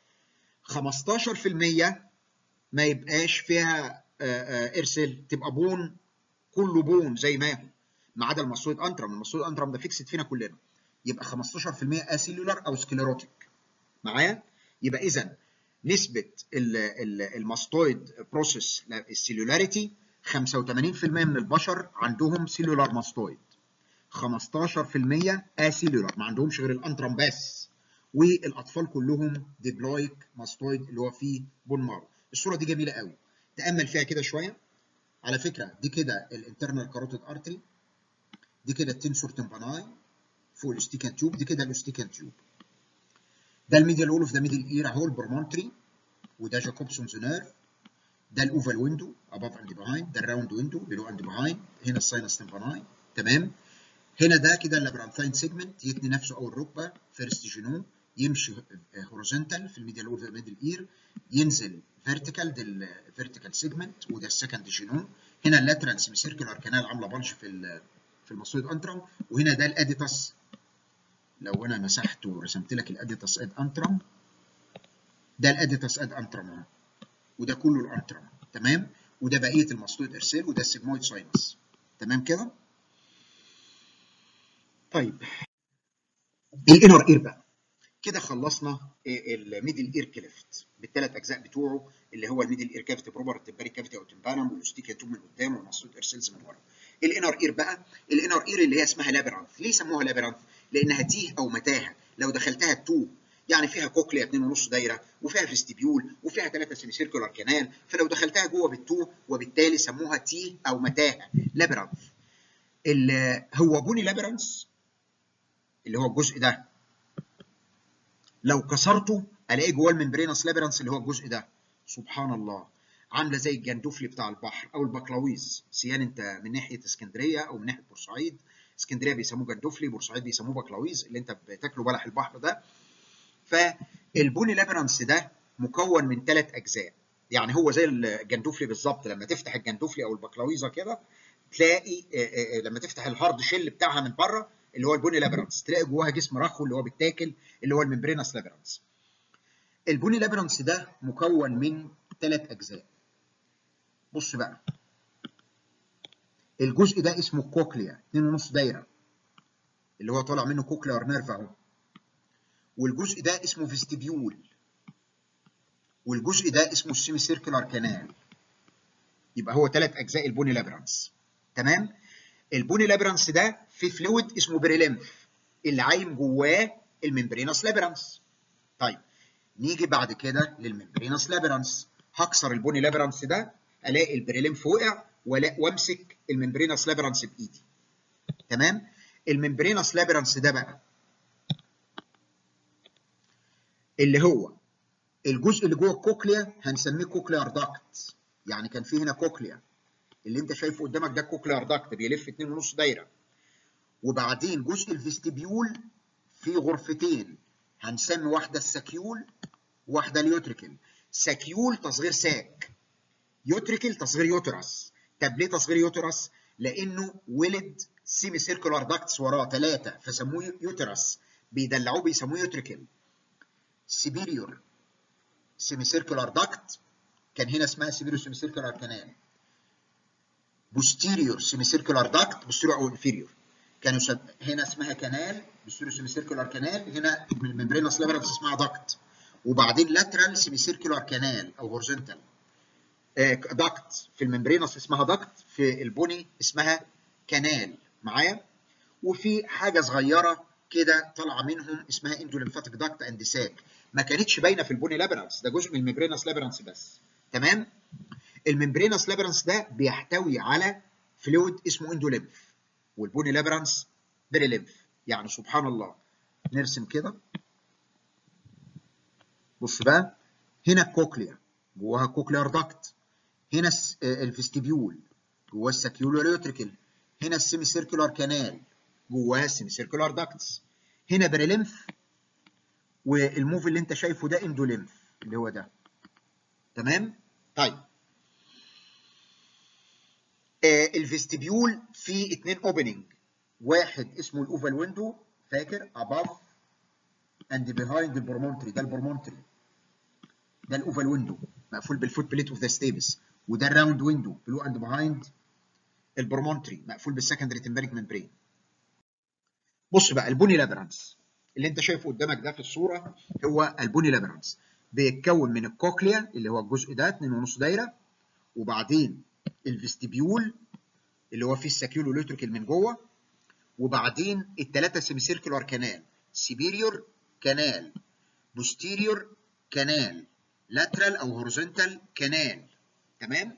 15% ما يبقاش فيها ارسل تبقى بون كله بون زي ما هو ما عدا الماستويد انترم الماستويد انترم ده فيكسد فينا كلنا يبقى 15% اسيلولار او سكليروتيك معايا يبقى اذا نسبة الماستويد بروسيس السيلولاريتي 85% من البشر عندهم سيلولار ماستويد 15% اسيلولار ما عندهمش غير الانترم بس والاطفال كلهم ديبلويك ماستويد اللي هو فيه بون مارو الصوره دي جميله قوي تامل فيها كده شويه على فكره دي كده الانترنال كاروتيد ارتري دي كده التنسور تمباناي فوق الاستيكان تيوب دي كده الاستيكان تيوب ده الميديال وول اوف ذا ميدل اير اهو البرمونتري وده جاكوبسونز نيرف ده الاوفال ويندو اباف اند بيهايند ده الراوند ويندو بيلو اند بيهايند هنا الساينس تمباناي تمام هنا ده كده اللابرانثاين سيجمنت يتني نفسه او الركبه فيرست جينو يمشي هوريزونتال في الميديال وول اوف ذا ميدل اير ينزل فيرتيكال ده الفيرتيكال سيجمنت وده السكند جينو هنا اللاترال سيمي سيركلر كانال عامله بلش في في الماسويد انترم وهنا ده الاديتاس لو انا مسحت ورسمت لك الاديتاس اد انترم ده الاديتاس اد انترم اهو وده كله الانترم تمام وده بقيه الماسويد ارسال وده السيجمويد ساينس تمام كده طيب الانر اير بقى كده خلصنا الميدل اير كليفت بالثلاث اجزاء بتوعه اللي هو الميدل اير كافيتي بروبر التمباري كافيتي او تمبانم والاستيكا توب من قدام والماسويد ارسلز من ورا الانر اير بقى الانر اير اللي هي اسمها لابيرانث ليه سموها لابيرانث لانها تيه او متاهه لو دخلتها تو يعني فيها كوكليا 2.5 دايره وفيها فيستيبيول وفيها 3 سيمي سيركولار كانال فلو دخلتها جوه بالتو وبالتالي سموها تيه او متاهه لابيرانث هو بوني لابيرانث اللي هو الجزء ده لو كسرته الاقي جواه الممبرينس لابيرانث اللي هو الجزء ده سبحان الله عامله زي الجندفلي بتاع البحر او البقلاويز سيان انت من ناحيه اسكندريه او من ناحيه بورسعيد اسكندريه بيسموه جندفلي بورسعيد بيسموه بقلاويز اللي انت بتاكله بلح البحر ده فالبوني لابيرانث ده مكون من ثلاث اجزاء يعني هو زي الجندفلي بالظبط لما تفتح الجندفلي او البقلاويزه كده تلاقي لما تفتح الهارد شيل بتاعها من بره اللي هو البوني لابيرانث تلاقي جواها جسم رخو اللي هو بيتاكل اللي هو الممبرينس لابيرانث البوني لابيرانث ده مكون من ثلاث اجزاء بص بقى الجزء ده اسمه الكوكليا 2.5 دايره اللي هو طالع منه كوكليار نيرف اهو والجزء ده اسمه فيستيبيول والجزء ده اسمه السيمي سيركلر كانال يبقى هو ثلاث اجزاء البوني لابرانس تمام البوني لابرانس ده في فلويد اسمه بريليمف اللي عايم جواه الممبرينس لابرانس طيب نيجي بعد كده للممبرينس لابرانس هكسر البوني لابرانس ده الاقي البريليمف وقع وامسك الممبرينس لابرانس بايدي تمام الممبرينس لابرانس ده بقى اللي هو الجزء اللي جوه الكوكليا هنسميه كوكليار داكت يعني كان في هنا كوكليا اللي انت شايفه قدامك ده كوكليار داكت بيلف 2.5 دايره وبعدين جزء الفيستبيول فيه غرفتين هنسمي واحده السكيول واحده اليوتريكل سكيول تصغير ساك يوتريكل تصغير يوترس طب ليه تصغير يوترس لانه ولد سيمي سيركولار داكتس وراه ثلاثه فسموه يوترس بيدلعوه بيسموه يوتريكل سيبيريور سيمي سيركولار داكت كان هنا اسمها سيبيريور سيمي سيركولار كانال بوستيريور سيمي سيركولار داكت بوستيريور او انفيريور كانوا سب... هنا اسمها كانال بوستيريور سيمي سيركولار كانال هنا الممبرينس لابرانس اسمها داكت وبعدين لاترال سيمي سيركولار كانال او هورزنتال داكت في الممبرينس اسمها داكت في البني اسمها كانال معايا وفي حاجه صغيره كده طالعه منهم اسمها اندوليمفاتيك داكت اند ساك ما كانتش باينه في البوني لابرانس ده جزء من الممبرينس لابرانس بس تمام الممبرينس لابرانس ده بيحتوي على فلويد اسمه اندوليمف والبوني لابرانس بريليمف يعني سبحان الله نرسم كده بص بقى هنا الكوكليا جواها كوكليار داكت هنا الفستيبيول جواه السكيولار يوتريكل هنا السيمي سيركولار كانال جواها السيمي سيركولار داكتس هنا بريليمف والموف اللي انت شايفه ده اندوليمف اللي هو ده تمام طيب آه الفيستبيول فيه اتنين اوبننج واحد اسمه الاوفال ويندو فاكر above and behind البرمونتري ده البرمونتري ده الاوفال ويندو مقفول بالفوت بليت اوف ذا ستيبس وده الراوند ويندو بلو اند بيهايند البرمونتري مقفول بالسكندري تمبريك ممبرين بص بقى البوني لابرانس اللي انت شايفه قدامك ده في الصوره هو البوني لابرانس بيتكون من الكوكليا اللي هو الجزء ده 2.5 دايره وبعدين الفيستبيول اللي هو فيه الساكيولو لوتريكل من جوه وبعدين الثلاثه سيمي سيركولار كانال سيبيريور كانال بوستيريور كانال لاترال او هوريزونتال كانال تمام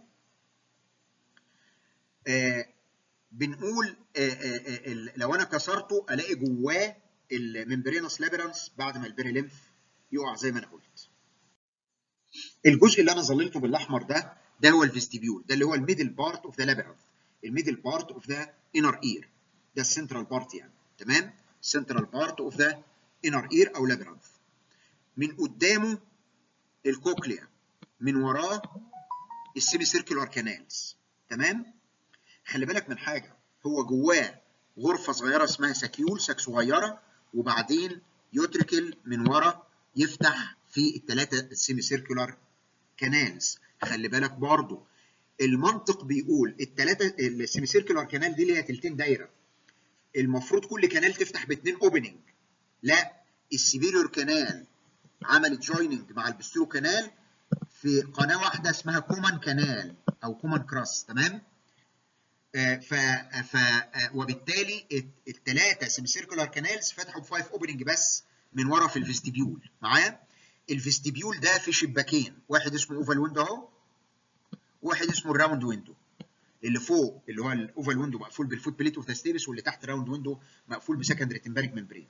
آه بنقول آه آه آه لو انا كسرته الاقي جواه الممبرينس لابرانس بعد ما البريليمف يقع زي ما انا قلت الجزء اللي انا ظللته بالاحمر ده ده هو الفيستيبيول ده اللي هو الميدل بارت اوف ذا لابرانث الميدل بارت اوف ذا انر اير ده السنترال بارت يعني تمام سنترال بارت اوف ذا انر اير او لابرانث من قدامه الكوكليا من وراه السيمي سيركولار كانالز تمام خلي بالك من حاجه هو جواه غرفه صغيره اسمها ساكيول ساك صغيره وبعدين يوتريكل من ورا يفتح في الثلاثه السيمي سيركولار كانالز خلي بالك برضو المنطق بيقول الثلاثه السيمي سيركولار كانال دي اللي هي تلتين دايره المفروض كل كانال تفتح باثنين اوبننج لا السيبيريور كانال عملت جويننج مع البسترو كانال في قناه واحده اسمها كومان كانال او كومان كراس تمام آه ف ف آه وبالتالي الثلاثه سيمي سيركولار كانالز فتحوا بفايف اوبننج بس من ورا في الفيستيبيول معايا الفيستيبيول ده في شباكين واحد اسمه اوفال ويندو اهو واحد اسمه الراوند ويندو اللي فوق اللي هو الاوفال ويندو مقفول بالفوت بليت اوف ذا ستيبس واللي تحت راوند ويندو مقفول بسكندري تمباريك ممبرين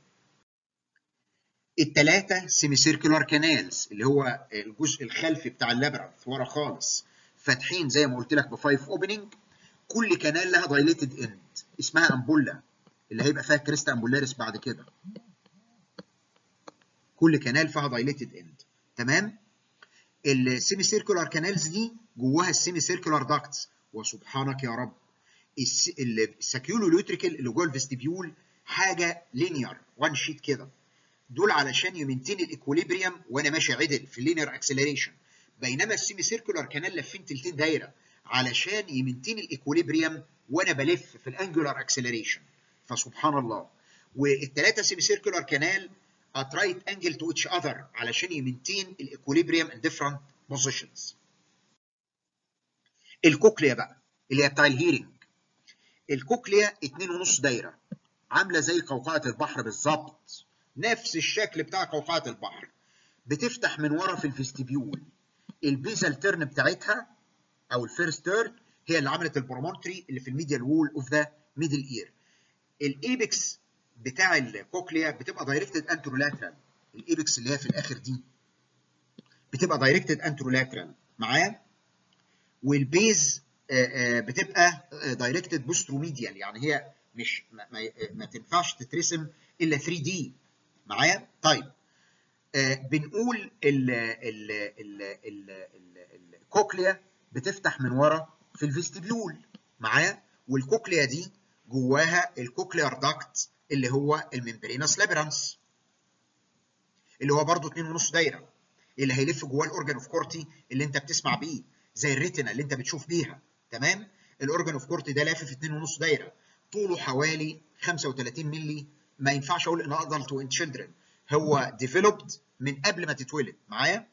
الثلاثه سيمي سيركولار كانالز اللي هو الجزء الخلفي بتاع اللابرانث ورا خالص فاتحين زي ما قلت لك بفايف اوبننج كل كانال لها دايليتد اند اسمها امبولا اللي هيبقى فيها كريستا امبولاريس بعد كده كل كانال فيها دايليتد اند تمام السيمي سيركولار كانالز دي جواها السيمي سيركولار داكتس وسبحانك يا رب الساكيولو لوتريكل اللي جوه الفيستيبيول حاجه لينير وان شيت كده دول علشان يمنتين الايكوليبريم وانا ماشي عدل في اللينير اكسلريشن بينما السيمي سيركولار كانال لافين تلتين دايره علشان يمنتين الايكوليبريم وانا بلف في الانجولار اكسلريشن فسبحان الله والثلاثه سيمي سيركولار كانال at right angle to each other علشان يمنتين الايكوليبريم in different positions الكوكليا بقى اللي هي بتاع الهيرنج الكوكليا 2.5 دايره عامله زي قوقعه البحر بالظبط نفس الشكل بتاع قوقعه البحر بتفتح من ورا في الفيستيبيول البيزال تيرن بتاعتها او الفيرست تيرن هي اللي عملت البرومونتري اللي في الميديال وول اوف ذا ميدل اير الايبكس بتاع الكوكليا بتبقى دايركتد انترولاترال الايبكس اللي هي في الاخر دي بتبقى دايركتد انترولاترال معايا والبيز بتبقى دايركتد بوستروميديال يعني هي مش ما, ما, ما تنفعش تترسم الا 3 دي معايا طيب آه بنقول ال ال ال ال الكوكليا بتفتح من ورا في الفيستيبيول معايا والكوكليا دي جواها الكوكليار داكت اللي هو الممبرينس لابرانس اللي هو برضه 2.5 دايره اللي هيلف جواه الاورجان اوف كورتي اللي انت بتسمع بيه زي الريتنا اللي انت بتشوف بيها تمام الاورجان اوف كورتي ده لافف 2.5 دايره طوله حوالي 35 مللي ما ينفعش اقول ان ادلت وان تشيلدرن هو ديفلوبد من قبل ما تتولد معايا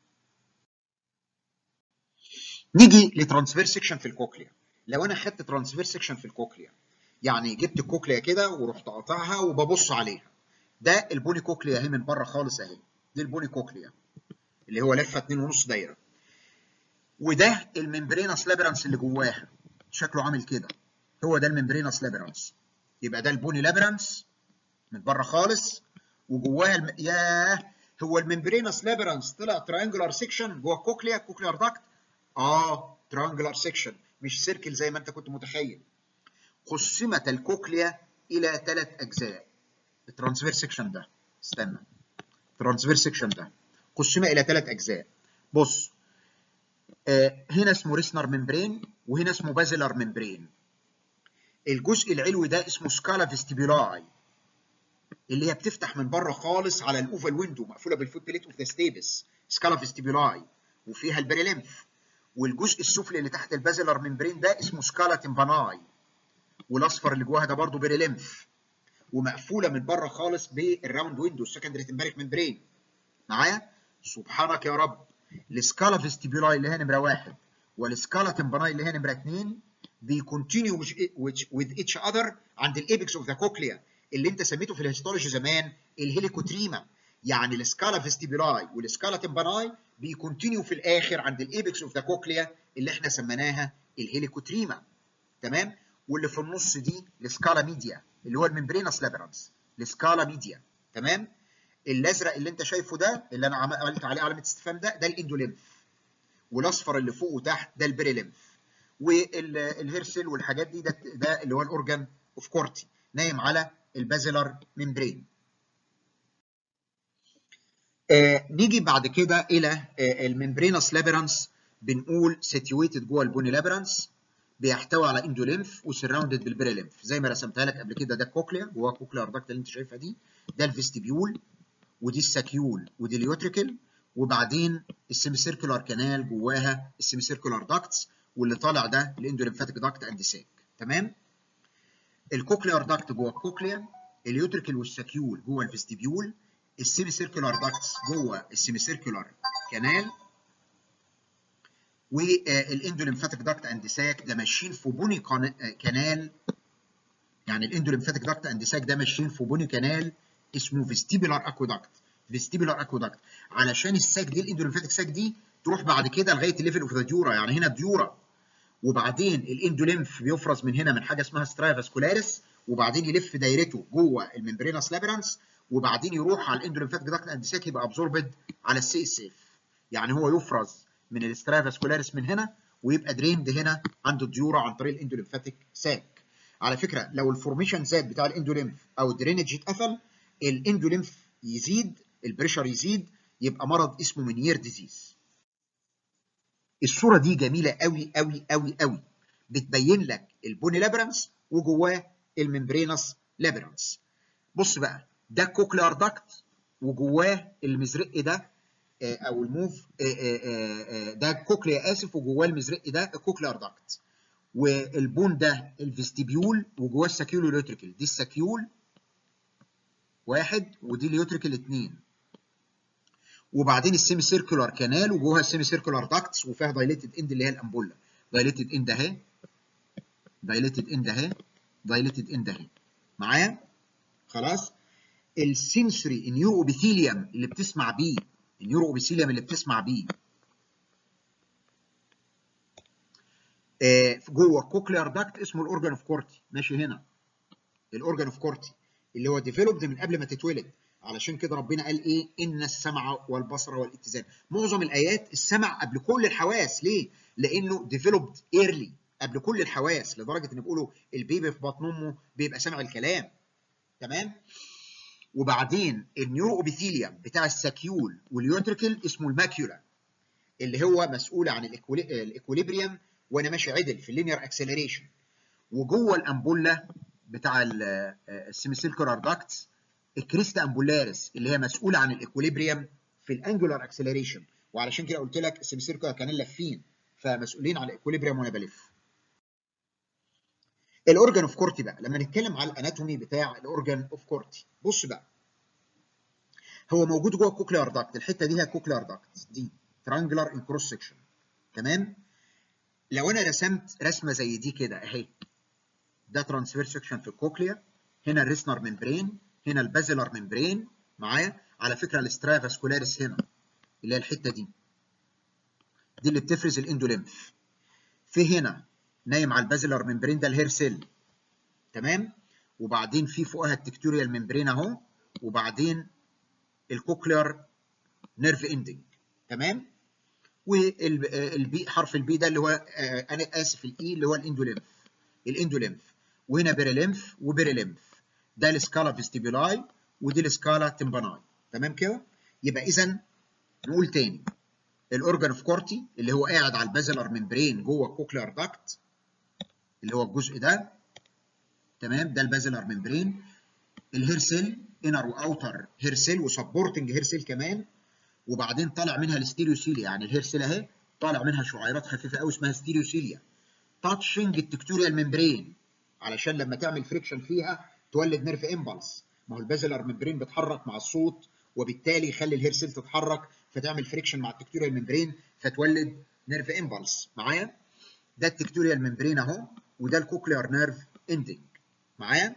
نيجي لترانسفير سيكشن في الكوكليا لو انا خدت ترانسفير سيكشن في الكوكليا يعني جبت الكوكليا كده ورحت قاطعها وببص عليها ده البولي كوكليا اهي من بره خالص اهي دي البولي كوكليا اللي هو لفه 2.5 دايره وده الممبرينس لابرانس اللي جواها شكله عامل كده هو ده الممبرينس لابرانس يبقى ده البوني لابرانس من بره خالص وجواها الم... ياه هو الممبرينس لابرانس طلع تريانجولار سيكشن جوه الكوكليا كوكليار داكت اه تريانجولار سيكشن مش سيركل زي ما انت كنت متخيل قسمت الكوكليا الى ثلاث اجزاء الترانسفير سيكشن ده استنى الترانسفير سيكشن ده قسم الى ثلاث اجزاء بص آه هنا اسمه ريسنر ممبرين وهنا اسمه بازلر ممبرين الجزء العلوي ده اسمه سكالا فيستيبولاي اللي هي بتفتح من بره خالص على الاوفال ويندو مقفوله بالفوت بليت اوف ذا ستيبس سكالا فيستيبولاي وفيها البريليمف والجزء السفلي اللي تحت البازلر ممبرين ده اسمه سكالا تمباناي والاصفر اللي جواها ده برضه بريليمف ومقفوله من بره خالص بالراوند ويندو السكندري تمبارك ممبرين معايا سبحانك يا رب السكالا فيستيبولاي اللي هي نمره واحد والسكالا تمباناي اللي هي نمره اثنين بيكونتينيو with each other عند الايبكس اوف ذا كوكليا اللي انت سميته في الهيستولوجي زمان الهيليكوتريما يعني السكالا فيستيبولاي والسكالا تمباناي بيكونتينيو في الاخر عند الايبكس اوف ذا كوكليا اللي احنا سميناها الهيليكوتريما تمام واللي في النص دي السكالا ميديا اللي هو الممبرينس لابرانس السكالا ميديا تمام الازرق اللي انت شايفه ده اللي انا عملت عليه علامه استفهام ده ده الاندوليمف والاصفر اللي فوق وتحت ده البريليمف والهيرسل والحاجات دي ده, ده اللي هو الاورجان اوف كورتي نايم على البازلر ممبرين آه نيجي بعد كده الى آه الممبرينس لابرانس بنقول سيتويتد جوه البوني لابرانس بيحتوي على اندوليمف وسراوندد بالبريليمف زي ما رسمتها لك قبل كده ده الكوكليا جوه الكوكليا ارضاكت اللي انت شايفها دي ده الفيستيبيول ودي الساكيول ودي اليوتريكل وبعدين السيمي سيركولار كانال جواها السيمي سيركولار داكتس واللي طالع ده الاندوليمفاتيك داكت اند ساك تمام الكوكليار داكت جوه الكوكليا اليوتريكل والساكيول جوه الفيستيبيول السيمي سيركولار داكتس جوه السيمي سيركولار كانال والاندوليمفاتيك داكت اند ساك ده ماشيين في بني كانال يعني الاندوليمفاتيك داكت اند ساك ده ماشيين في بني كانال اسمه فيستيبولار اكوداكت فيستيبولار اكوداكت علشان الساك دي الاندوليمفاتيك ساك دي تروح بعد كده لغايه الليفل اوف ذا ديورا يعني هنا الديورا وبعدين الاندوليمف بيفرز من هنا من حاجه اسمها سترايا فاسكولاريس وبعدين يلف دايرته جوه الممبرينس لابرانس وبعدين يروح على الاندوليمفاتيك داكت اند ساك يبقى ابزوربد على السي اس اف يعني هو يفرز من السترايا فاسكولاريس من هنا ويبقى دريند هنا عند الديورا عن طريق الاندوليمفاتيك ساك على فكره لو الفورميشن زاد بتاع الاندوليمف او الدرينج اتقفل الاندوليمف يزيد البريشر يزيد يبقى مرض اسمه منير ديزيز الصوره دي جميله قوي قوي قوي قوي بتبين لك البوني لابرانس وجواه الممبرينس لابرانس بص بقى ده كوكليار داكت وجواه المزرق ده او الموف ده كوكليا اسف وجواه المزرق ده الكوكليار داكت والبون ده الفيستيبيول وجواه الساكيول واليوتريكل دي الساكيول واحد ودي اليوتريكل اثنين وبعدين السيمي سيركولار كانال وجواها السيمي سيركولار داكتس وفيها دايليتد اند اللي هي الامبولا دايليتد اند اهي دايليتد اند اهي دايليتد اند اهي معايا خلاص السنسوري النيورو اوبيثيليوم اللي بتسمع بيه النيورو اوبيثيليوم اللي بتسمع بيه آه جوه الكوكليار داكت اسمه الاورجان اوف كورتي ماشي هنا الاورجان اوف كورتي اللي هو ديفلوبد من قبل ما تتولد علشان كده ربنا قال ايه ان السمع والبصر والاتزان معظم الايات السمع قبل كل الحواس ليه لانه ديفلوبد ايرلي قبل كل الحواس لدرجه ان بيقولوا البيبي في بطن امه بيبقى سامع الكلام تمام وبعدين النيورو اوبيثيليوم بتاع الساكيول واليوتريكل اسمه الماكيولا اللي هو مسؤول عن الاكوليبريم وانا ماشي عدل في اللينير اكسلريشن وجوه الامبولا بتاع السيميسيلكولار داكتس الكريستا امبولاريس اللي هي مسؤوله عن الاكوليبريم في الانجولار اكسلريشن وعلشان كده قلت لك السيميسيلكولار كانال لافين فمسؤولين عن الاكوليبريم وانا بلف الاورجان اوف كورتي بقى لما نتكلم على الاناتومي بتاع الاورجان اوف كورتي بص بقى هو موجود جوه الكوكليار داكت الحته دي هي الكوكليار داكت دي ترانجلر ان كروس سكشن تمام لو انا رسمت رسمه زي دي كده اهي ده ترانسفير سكشن في الكوكليا هنا الريسنر ممبرين هنا البازلر ممبرين معايا على فكره الاسترافاسكولاريس هنا اللي هي الحته دي دي اللي بتفرز الاندوليمف في هنا نايم على البازلر ممبرين ده الهير سيل تمام وبعدين في فوقها التكتوريال ممبرين اهو وبعدين الكوكليار نيرف اندنج تمام والبي حرف البي ده اللي هو انا اسف الاي اللي هو الاندوليمف الاندوليمف وهنا بيريليمف وبيريليمف ده السكالا فيستيبولاي ودي السكالا تمباناي تمام كده يبقى اذا نقول تاني الاورجان اوف كورتي اللي هو قاعد على البازلر ممبرين جوه الكوكليار داكت اللي هو الجزء ده تمام ده البازلر ممبرين الهير سيل انر واوتر هير سيل وسبورتنج هير سيل كمان وبعدين طالع منها الستيريوسيليا يعني الهير سيل اهي طالع منها شعيرات خفيفه قوي اسمها ستيريوسيليا تاتشنج التكتوريال ممبرين علشان لما تعمل فريكشن فيها تولد نيرف امبلس ما هو البازلر ممبرين بيتحرك مع الصوت وبالتالي يخلي الهير سيل تتحرك فتعمل فريكشن مع التكتوريال ممبرين فتولد نيرف امبلس معايا ده التكتوريال ممبرين اهو وده الكوكليار نيرف اندنج معايا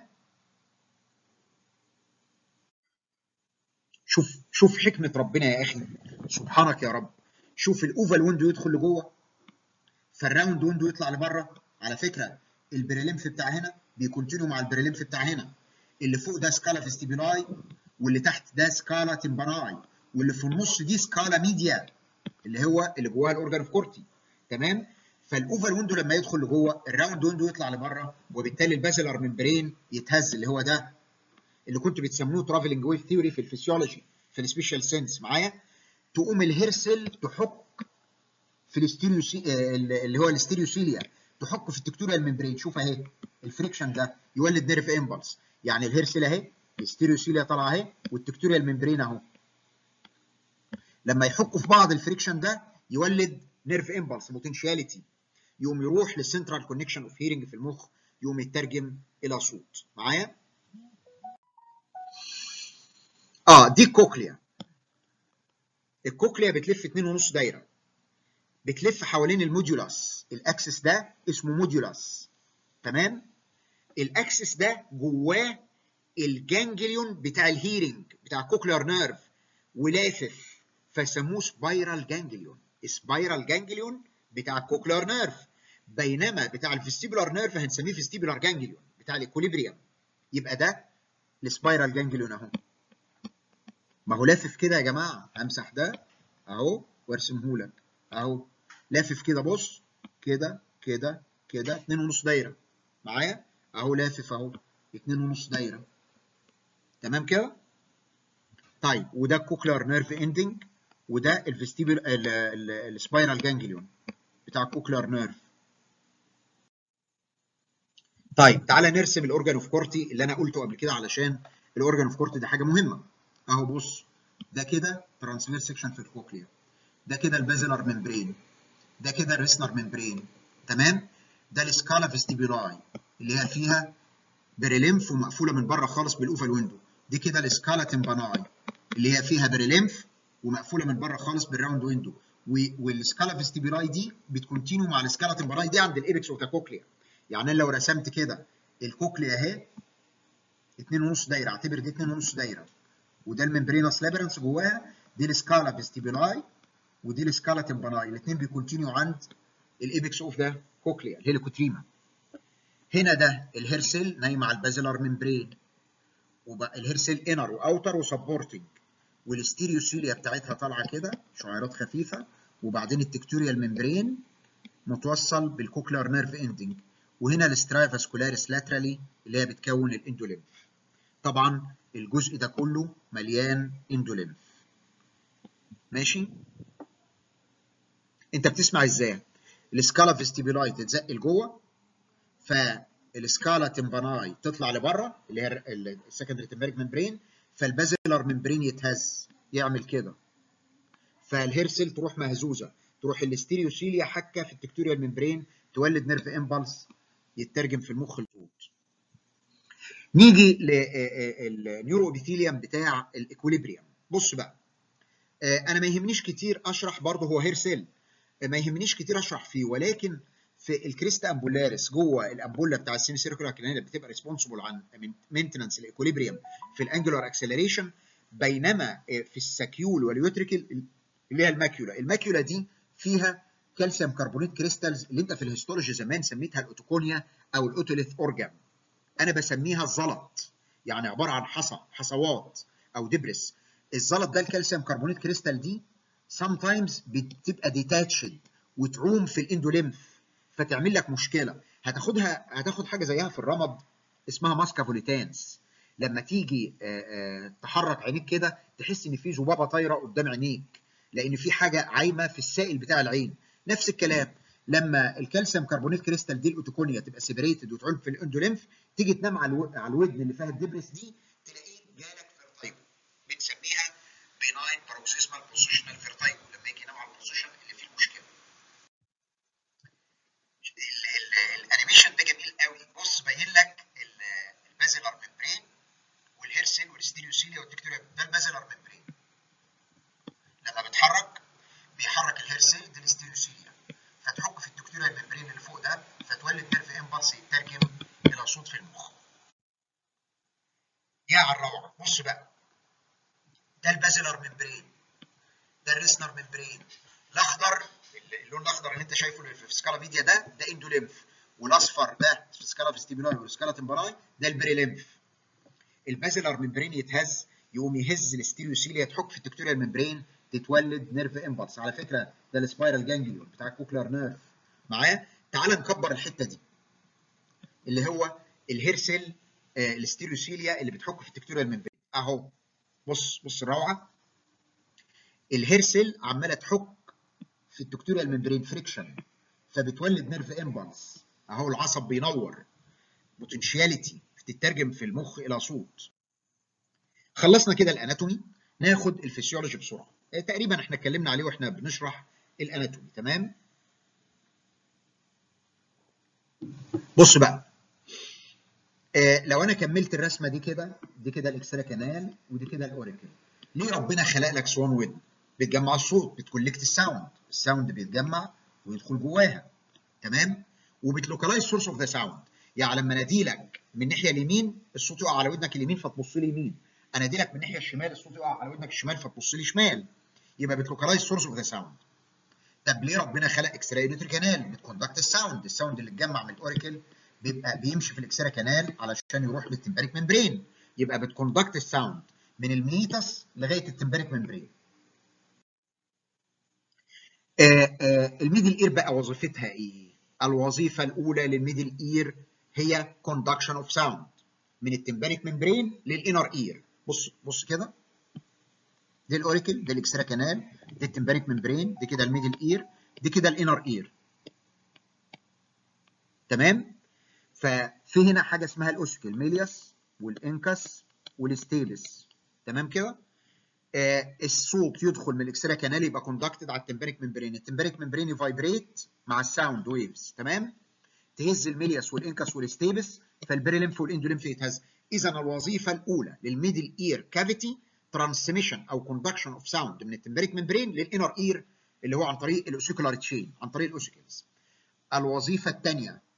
شوف شوف حكمه ربنا يا اخي سبحانك يا رب شوف الاوفال ويندو يدخل لجوه فالراوند ويندو يطلع لبره على فكره البريليمف بتاع هنا بيكونتينيو مع البريليمف بتاع هنا اللي فوق ده سكالا فيستيبولاي واللي تحت ده سكالا تمباناي واللي في النص دي سكالا ميديا اللي هو اللي جواها الاورجان اوف كورتي تمام فالاوفال ويندو لما يدخل لجوه الراوند ويندو يطلع لبره وبالتالي البازلر ممبرين يتهز اللي هو ده اللي كنتوا بتسموه ترافلنج ويف ثيوري في الفسيولوجي في السبيشال سينس معايا تقوم الهير سيل تحك في الاستيريو اللي هو الاستيريوسيليا تحك في التكتوريال ممبرين شوف اهي الفريكشن ده يولد نيرف امبلس يعني الهير سيل اهي الاستيريوسيليا طالعه اهي والتكتوريال ممبرين اهو لما يحكوا في بعض الفريكشن ده يولد نيرف امبلس بوتنشاليتي يقوم يروح للسنترال كونكشن اوف هيرنج في المخ يقوم يترجم الى صوت معايا اه دي الكوكليا الكوكليا بتلف 2.5 دايره بتلف حوالين الموديولاس الاكسس ده اسمه موديولاس تمام الاكسس ده جواه الجانجليون بتاع الهيرنج بتاع الكوكليار نيرف ولافف فسموه سبايرال جانجليون سبايرال جانجليون بتاع الكوكليار نيرف بينما بتاع الفيستيبولار نيرف هنسميه فيستيبولار جانجليون بتاع الاكوليبريم يبقى ده السبايرال جانجليون اهو ما هو لافف كده يا جماعه همسح ده اهو وارسمه لك اهو لافف كده بص كده كده كده 2.5 دايره معايا اهو لافف اهو 2.5 دايره تمام كده طيب وده الكوكليار نيرف اندنج وده الفيستيبل السبايرال جانجليون بتاع الكوكليار نيرف طيب تعالى نرسم الاورجان اوف كورتي اللي انا قلته قبل كده علشان الاورجان اوف كورتي ده حاجه مهمه اهو بص ده كده ترانسفير سيكشن في الكوكليا ده كده البازلر ممبرين ده كده الريسنر ممبرين تمام ده السكالا فيستيبولاي اللي هي فيها بريليمف ومقفوله من بره خالص بالاوفال ويندو دي كده السكالا تمباناي اللي هي فيها بريليمف ومقفوله من بره خالص بالراوند ويندو والسكالا فيستيبولاي دي بتكونتينيو مع السكالا تمباناي دي عند الايبكس اوف ذا كوكليا يعني انا لو رسمت كده الكوكليا اهي 2.5 دايره اعتبر دي 2.5 دايره وده الممبرينس لابرنس جواها دي السكالا فيستيبولاي ودي السكالا تمباناي الاثنين بيكونتينيو عند الايبكس اوف ده كوكليا الهيليكوتريما هنا ده الهير سيل نايم على البازيلار ممبرين وبقى الهير سيل انر واوتر وسبورتنج والستيريوسيليا بتاعتها طالعه كده شعيرات خفيفه وبعدين التكتوريال ممبرين متوصل بالكوكلر نيرف اندنج وهنا السترايفاسكولاريس لاترالي اللي هي بتكون الاندوليمف طبعا الجزء ده كله مليان اندوليمف ماشي انت بتسمع ازاي السكالا فيستيبولاي تتزق لجوه فالسكالا تمباناي تطلع لبره اللي هي السكندري تمبريك ممبرين فالبازيلر ممبرين يتهز يعمل كده فالهيرسل تروح مهزوزه تروح الاستيريوسيليا حكه في التكتوريال ممبرين تولد نيرف امبلس يترجم في المخ لصوت نيجي للنيورو ابيثيليوم بتاع الاكوليبريم بص بقى انا ما يهمنيش كتير اشرح برضه هو هير سيل ما يهمنيش كتير اشرح فيه ولكن في الكريستا امبولاريس جوه الامبولا بتاع السيمي سيركولار كلينيك بتبقى ريسبونسبل عن مينتنانس الاكوليبريم في الانجلر اكسلريشن بينما في الساكيول واليوتريكل اللي هي الماكيولا الماكيولا دي فيها كالسيوم كربونات كريستالز اللي انت في الهيستولوجي زمان سميتها الاوتوكونيا او الاوتوليث اورجان انا بسميها الزلط يعني عباره عن حصى حصوات او دبرس الزلط ده الكالسيوم كربونات كريستال دي sometimes بتبقى ديتاتشد وتعوم في الاندوليمف فتعمل لك مشكله هتاخدها هتاخد حاجه زيها في الرمد اسمها ماسكا فوليتانس لما تيجي تحرك عينيك كده تحس ان في ذبابه طايره قدام عينيك لان في حاجه عايمه في السائل بتاع العين نفس الكلام لما الكالسيوم كربونات كريستال دي الاوتوكونيا تبقى سيبريتد وتعوم في الاندوليمف تيجي تنام على على الودن اللي فيها الدبرس دي تلاقيه جالك فيرتايجو بنسميها بيناين باروكسيسمال بوزيشنال فيرتايجو لما يجي ينام على البوزيشن اللي فيه المشكله الانيميشن ده جميل قوي بص باين لك البازيلر ممبرين والهير سيل والستيريوسيليا والتكتوريا ده البازيلر ممبرين لما بتحرك بيحرك الهير سيل دي الستيريوسيليا فتحك في التكتوريا الممبرين اللي فوق ده فتولد نيرف امبلس يترجم الى صوت في المخ يا على الروعه بص بقى ده البازيلر ممبرين ده الريسنر ممبرين الاخضر اللون الاخضر اللي انت شايفه اللي في سكالا فيديا ده ده اندوليمف والاصفر ده في سكالا فيستيبولاي والسكالا تمبراي ده البريليمف البازيلر ممبرين يتهز يقوم يهز الستيريوسيليا تحك في التكتوريال ممبرين تتولد نيرف امبلس على فكره ده السبايرال جانجليون بتاع الكوكلر نيرف معايا تعال نكبر الحته دي اللي هو الهيرسل آه الستيريوسيليا اللي بتحك في التكتوريال ممبرين اهو بص بص الروعه الهيرسل عماله تحك في التكتوريال ممبرين فريكشن فبتولد نيرف امبلس اهو العصب بينور بوتنشياليتي بتترجم في المخ الى صوت خلصنا كده الاناتومي ناخد الفسيولوجي بسرعه تقريبا احنا اتكلمنا عليه واحنا بنشرح الاناتومي تمام بص بقى آه لو انا كملت الرسمه دي كده دي كده الاكسترا كانال ودي كده الاوريكل ليه ربنا خلق لك سوان ودن بتجمع الصوت بتكولكت الساوند الساوند بيتجمع ويدخل جواها تمام وبتلوكلايز سورس اوف ذا ساوند يعني لما اناديلك من الناحيه اليمين الصوت يقع على ودنك اليمين فتبص لي يمين اناديلك من الناحيه الشمال الصوت يقع على ودنك الشمال فتبص لي شمال يبقى بتلوكلايز سورس اوف ذا ساوند طب ليه ربنا خلق اكسترا ايديتري كانال بتكوندكت الساوند الساوند اللي اتجمع من الاوريكل بيبقى بيمشي في الاكسترا كانال علشان يروح للتمباريك ممبرين يبقى بتكوندكت الساوند من الميتس لغايه التمباريك ممبرين آه آه الميدل اير بقى وظيفتها ايه الوظيفه الاولى للميدل اير هي كوندكشن اوف ساوند من التمباريك ممبرين للانر اير بص بص كده دي الاوريكل ده الاكسترا كانال دي التمباريك ممبرين دي كده الميدل اير دي كده الانر اير تمام ففي هنا حاجه اسمها الاوسكل ميلياس والانكس والستيلس تمام كده آه الصوت يدخل من الاكسترا كانال يبقى كوندكتد على التمباريك ممبرين التمباريك ممبرين يفايبريت مع الساوند ويفز تمام تهز الميلياس والانكس والستيبس فالبريليمف والاندوليمف يتهز اذا الوظيفه الاولى للميدل اير كافيتي ترانسميشن او كوندكشن اوف ساوند من التمباريك ممبرين للانر اير اللي هو عن طريق الاوسيكولار تشين عن طريق الاوسيكلز الوظيفه الثانيه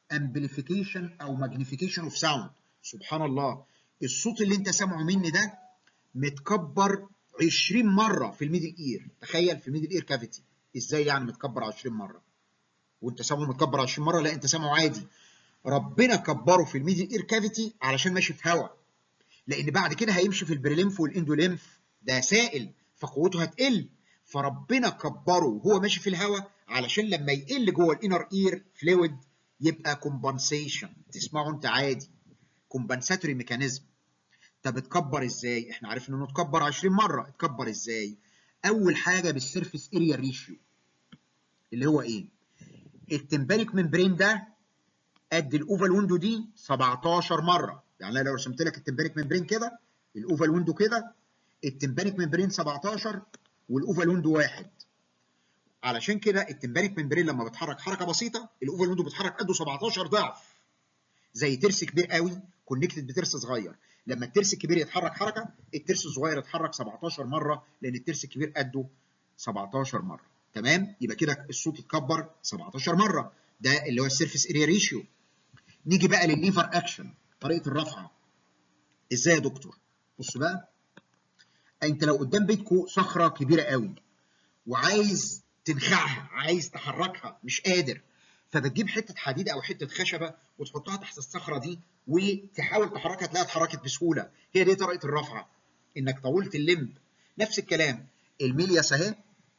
امبليفيكيشن او ماجنيفيكيشن اوف ساوند سبحان الله الصوت اللي انت سامعه مني ده متكبر 20 مره في الميدل اير تخيل في الميدل اير كافيتي ازاي يعني متكبر 20 مره وانت سامعه متكبر 20 مره لا انت سامعه عادي ربنا كبره في الميدل اير كافيتي علشان ماشي في هواء لان بعد كده هيمشي في البريليمف والاندوليمف ده سائل فقوته هتقل فربنا كبره وهو ماشي في الهواء علشان لما يقل جوه الانر اير فلويد يبقى كومبنسيشن تسمعه انت عادي كومبنساتوري ميكانيزم طب اتكبر ازاي؟ احنا عرفنا انه اتكبر 20 مره اتكبر ازاي؟ اول حاجه بالسيرفيس اريا ريشيو اللي هو ايه؟ التمبانيك ممبرين ده قد الاوفال ويندو دي 17 مره يعني انا لو رسمت لك التمبانيك ممبرين كده الاوفال ويندو كده التمبانيك ممبرين 17 والاوفال ويندو واحد علشان كده التمبانيك ممبرين لما بيتحرك حركه بسيطه الاوفال ويندو بيتحرك قده 17 ضعف زي ترس كبير قوي كونكتد بترس صغير لما الترس الكبير يتحرك حركه الترس الصغير يتحرك 17 مره لان الترس الكبير قده 17 مره تمام يبقى كده الصوت اتكبر 17 مره ده اللي هو السيرفيس اريا ريشيو نيجي بقى للليفر اكشن طريقه الرفعه ازاي يا دكتور بص بقى انت لو قدام بيتكو صخره كبيره قوي وعايز تنخعها عايز تحركها مش قادر فبتجيب حته حديد او حته خشبه وتحطها تحت الصخره دي وتحاول تحركها تلاقيها اتحركت بسهوله هي دي طريقه الرفعه انك طولت اللمب نفس الكلام الميلياس اهي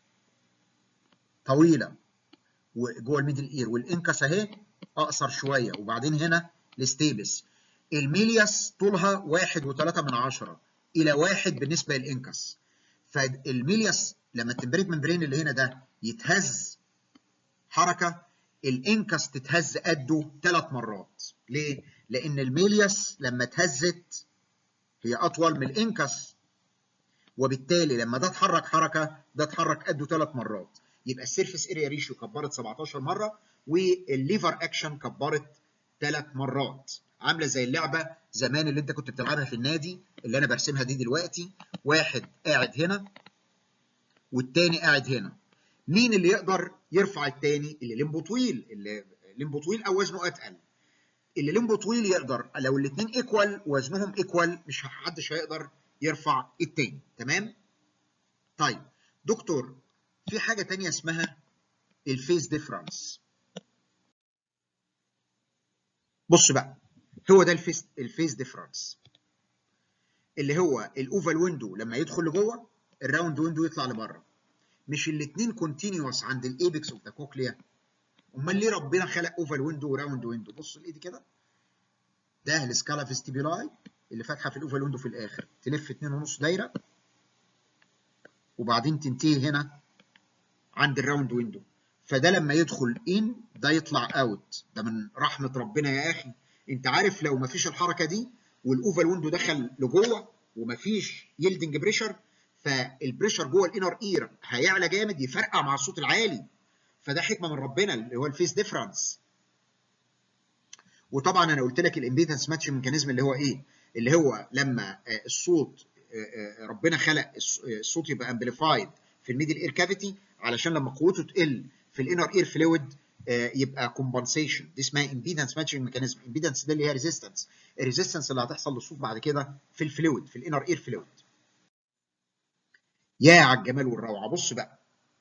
طويله وجوه الميدل اير والانكس اهي اقصر شويه وبعدين هنا الستيبس الميلياس طولها واحد وثلاثة من عشرة إلى واحد بالنسبة للإنكس فالميلياس لما التمبريك ممبرين اللي هنا ده يتهز حركة الإنكس تتهز قده ثلاث مرات ليه؟ لأن الميلياس لما اتهزت هي أطول من الإنكس وبالتالي لما ده اتحرك حركة ده اتحرك قده ثلاث مرات يبقى السيرفيس اريا ريشيو كبرت 17 مرة والليفر اكشن كبرت ثلاث مرات عامله زي اللعبه زمان اللي انت كنت بتلعبها في النادي اللي انا برسمها دي دلوقتي واحد قاعد هنا والتاني قاعد هنا مين اللي يقدر يرفع التاني اللي لمبه طويل اللي لمبه طويل او وزنه اتقل اللي لمبه طويل يقدر لو الاثنين ايكوال وزنهم ايكوال مش محدش هيقدر يرفع التاني تمام طيب دكتور في حاجه تانية اسمها الفيس ديفرنس بص بقى هو ده الفيس الفيس ديفرنس اللي هو الاوفال ويندو لما يدخل لجوه الراوند ويندو يطلع لبره مش الاثنين كونتينيوس عند الايبكس اوف ذا كوكليا امال ليه ربنا خلق اوفال ويندو وراوند ويندو بص الايد كده ده السكالا فيستيبولاي اللي فاتحه في الاوفال ويندو في الاخر تلف 2.5 دايره وبعدين تنتهي هنا عند الراوند ويندو فده لما يدخل ان ده يطلع اوت ده من رحمه ربنا يا اخي انت عارف لو ما فيش الحركه دي والاوفال ويندو دخل لجوه وما فيش يلدنج بريشر فالبريشر جوه الانر اير هيعلى جامد يفرقع مع الصوت العالي فده حكمه من ربنا اللي هو الفيس ديفرنس وطبعا انا قلت لك الامبيدنس ماتش ميكانيزم اللي هو ايه اللي هو لما الصوت ربنا خلق الصوت يبقى امبليفايد في الميدل اير كافيتي علشان لما قوته تقل في الانر اير فلويد يبقى كومبنسيشن دي اسمها امبيدنس ماتشنج ميكانيزم امبيدنس ده اللي هي ريزيستنس الريزيستنس اللي هتحصل للصوت بعد كده في الفلويد في الانر اير فلويد يا على الجمال والروعه بص بقى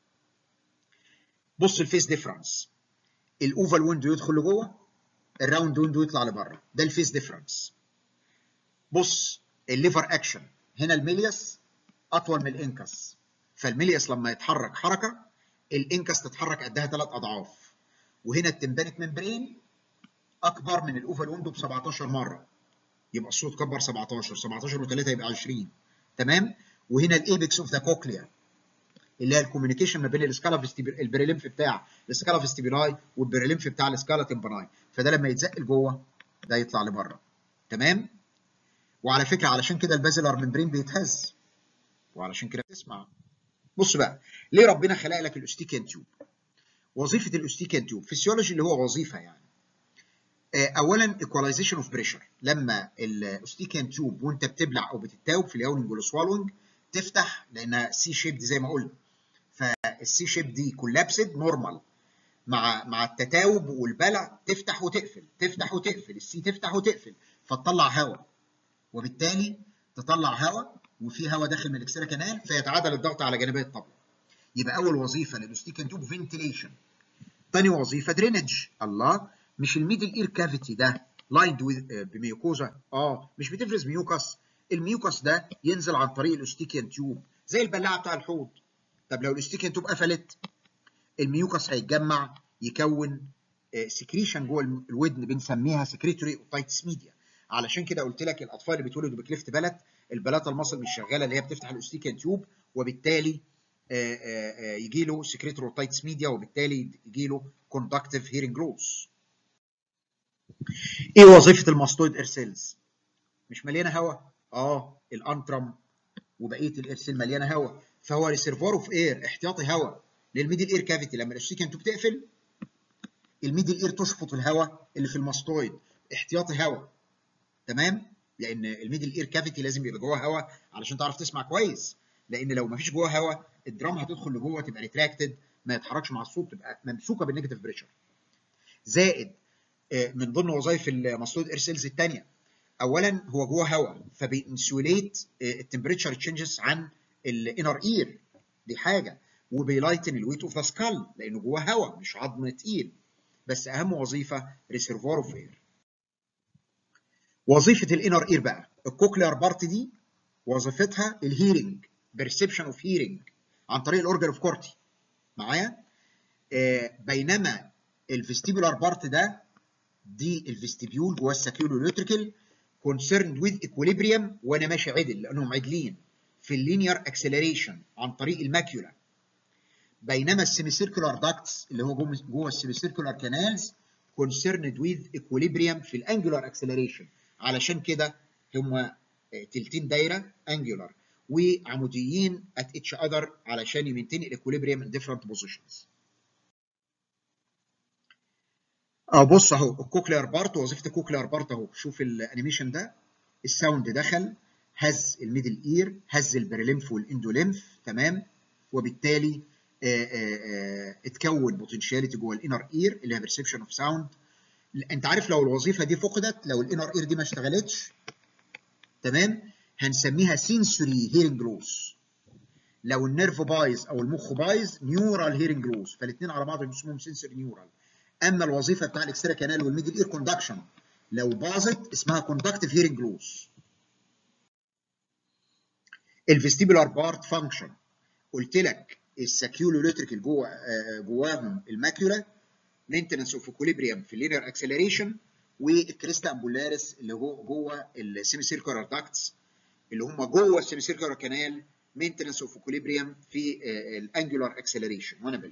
بص الفيس ديفرنس الاوفال ويندو يدخل لجوه الراوند ويندو يطلع لبره ده الفيس ديفرنس بص الليفر اكشن هنا الميلياس اطول من الانكس فالميلياس لما يتحرك حركه الانكس تتحرك قدها ثلاث اضعاف وهنا التمبانيك ممبرين اكبر من الاوفال ويندو ب 17 مره يبقى الصوت كبر 17 17 و3 يبقى 20 تمام وهنا الايبكس اوف ذا كوكليا اللي هي الكوميونيكيشن ما بين السكالا البريليمف بتاع السكالا فيستيبولاي والبريليمف بتاع السكالا تمباناي فده لما يتزق لجوه ده يطلع لبره تمام وعلى فكره علشان كده البازلر ممبرين بيتهز وعلشان كده بتسمع بص بقى ليه ربنا خلق لك الاستيكان تيوب وظيفه الاستيكان تيوب فيسيولوجي اللي هو وظيفه يعني اولا ايكواليزيشن اوف بريشر لما الاستيكان تيوب وانت بتبلع او بتتاوب في الياوننج والسوالونج تفتح لانها سي شيب زي ما قلنا فالسي شيب دي كولابسد نورمال مع مع التتاوب والبلع تفتح وتقفل تفتح وتقفل السي تفتح وتقفل فتطلع هواء وبالتالي تطلع هواء وفي هواء داخل من الاكسترا كانال فيتعادل الضغط على جانبي الطبله يبقى اول وظيفه للاستيكن توب فنتيليشن تاني وظيفه درينج الله مش الميدل اير كافيتي ده لايند بميوكوزا اه مش بتفرز ميوكس الميوكس ده ينزل عن طريق الاستيكن تيوب زي البلاعه بتاع الحوض طب لو الاستيكن توب قفلت الميوكس هيتجمع يكون سكريشن جوه الودن بنسميها سكريتوري اوتايتس ميديا علشان كده قلت لك الاطفال اللي بيتولدوا بكليفت بلد البلاطه المصل مش شغاله اللي هي بتفتح الاستيكن تيوب وبالتالي يجي له سكريتوري اوتايتس ميديا وبالتالي يجي له كوندكتيف هيرنج لوس ايه وظيفه الماستويد ايرسيلز مش مليانه هواء اه الانترم وبقيه الايرسيل مليانه هواء فهو ريسيرفوار اوف اير احتياطي هواء للميدل اير كافيتي لما الاستيكن توب تقفل الميدل اير تشفط الهواء اللي في الماستويد احتياطي هواء تمام لان الميدل اير كافيتي لازم يبقى جوه هواء علشان تعرف تسمع كويس لان لو ما فيش جوه هواء الدرام هتدخل لجوه تبقى ريتراكتد ما يتحركش مع الصوت تبقى ممسوكه بالنيجاتيف بريشر زائد من ضمن وظائف الماستويد اير سيلز الثانيه اولا هو جوه هواء فبينسوليت التمبريتشر تشينجز عن الانر اير دي حاجه وبيلايتن الويت اوف ذا سكال لانه جوه هواء مش عظم تقيل بس اهم وظيفه ريسيرفوار اوف اير وظيفه الانر اير بقى الكوكلير بارت دي وظيفتها الهيرنج بيرسبشن اوف هيرنج عن طريق الاورجن اوف كورتي معايا آه بينما الفيستيبولار بارت ده دي الفيستيبيول جوه الساكيولوتريكال concerned with equilibrium وانا ماشي عدل لانهم عدلين في اللينير اكسلريشن عن طريق الماكيولا بينما السيمي سيركولار داكتس اللي هو جوه جوه السيمي سيركولار كانالز concerned with equilibrium في الانجولار اكسلريشن علشان كده هم تلتين دايره انجولار وعموديين at each other علشان يمنتين الاكوليبريم in different positions. اه بص اهو الكوكلير بارت وظيفه الكوكلير بارت اهو شوف الانيميشن ده الساوند دخل هز الميدل اير هز البريليمف والاندوليمف تمام وبالتالي آآ آآ اتكون بوتنشاليتي جوه الانر اير اللي هي بيرسبشن اوف ساوند انت عارف لو الوظيفه دي فقدت لو الانر اير دي ما اشتغلتش تمام هنسميها سنسوري هيرنج لوس لو النيرف بايظ او المخ بايظ نيورال هيرنج لوس فالاثنين على بعض اسمهم سنسوري نيورال اما الوظيفه بتاع الاكسترا كانال والميدل اير كوندكشن لو باظت اسمها كوندكتيف هيرنج لوس الفيستيبولار بارت فانكشن قلت لك الساكيولوليتريكال جوه جواهم الماكيولا مينتنس اوف اكوليبريم في اللينير اكسلريشن والكريستا امبولاريس اللي هو جوه السيمي سيركولار داكتس اللي هم جوه السيمي سيركولار كانال مينتنس اوف اكوليبريم في الانجولار اكسلريشن وانا بلف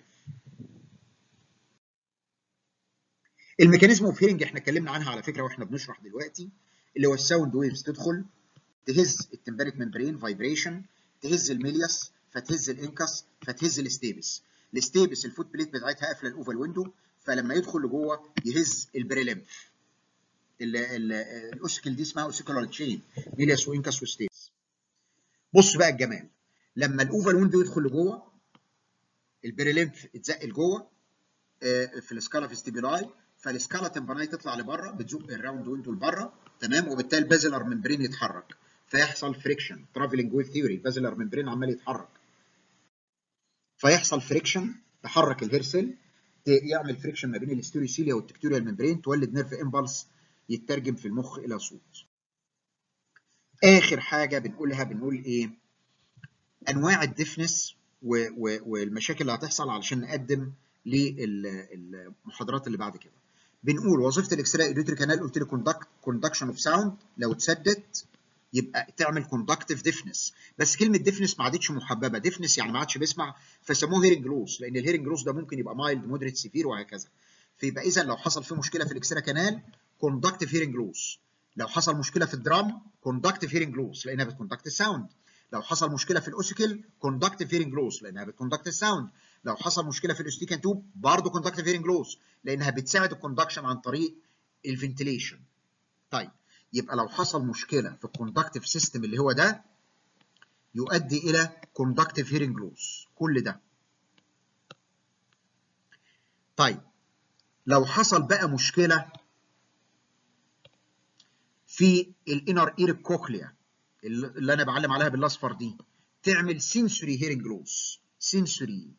الميكانيزم اوف هيرنج احنا اتكلمنا عنها على فكره واحنا بنشرح دلوقتي اللي هو الساوند ويفز تدخل تهز التمبريك ممبرين فايبريشن تهز الميلياس فتهز الانكس فتهز الستيبس الستيبس الفوت بليت بتاعتها قافله الاوفال ويندو فلما يدخل لجوه يهز البريليمف الاوسيكل دي اسمها اوسيكولار تشين ميلياس وانكس وستيبس بص بقى الجمال لما الاوفال ويندو يدخل لجوه البريليمف اتزق لجوه في السكالا فيستيبولاي فالسكالا تمبراني تطلع لبره بتزق الراوند ويندو لبره تمام وبالتالي البازلر ممبرين يتحرك فيحصل فريكشن ترافلنج ويف ثيوري البازلر ممبرين عمال يتحرك فيحصل فريكشن تحرك الهير سيل يعمل فريكشن ما بين الاستوريسيليا والتكتوريال ممبرين تولد نيرف امبلس يترجم في المخ الى صوت اخر حاجه بنقولها بنقول ايه انواع الديفنس والمشاكل اللي هتحصل علشان نقدم للمحاضرات اللي بعد كده بنقول وظيفه الاكسترا ايديوتري كانال قلت لي كوندكشن اوف ساوند لو اتسدت يبقى تعمل كوندكتيف ديفنس بس كلمه ديفنس ما عادتش محببه ديفنس يعني ما عادش بيسمع فسموه هيرنج لوس لان الهيرنج لوس ده ممكن يبقى مايلد مودريت سيفير وهكذا فيبقى اذا لو حصل في مشكله في الاكسترا كانال كوندكتيف هيرنج لوس لو حصل مشكله في الدرام كوندكتيف هيرنج لوس لانها بتكوندكت الساوند لو حصل مشكله في الاوسيكل كوندكتيف هيرنج لوس لانها بتكوندكت الساوند لو حصل مشكله في الاستيكان توب برضه كوندكتيف هيرنج لوس لانها بتساعد الكوندكشن عن طريق الفنتيليشن طيب يبقى لو حصل مشكله في الكوندكتيف سيستم اللي هو ده يؤدي الى كوندكتيف هيرنج لوس كل ده طيب لو حصل بقى مشكله في الانر اير الكوكليا اللي انا بعلم عليها بالاصفر دي تعمل سنسوري هيرنج لوس سنسوري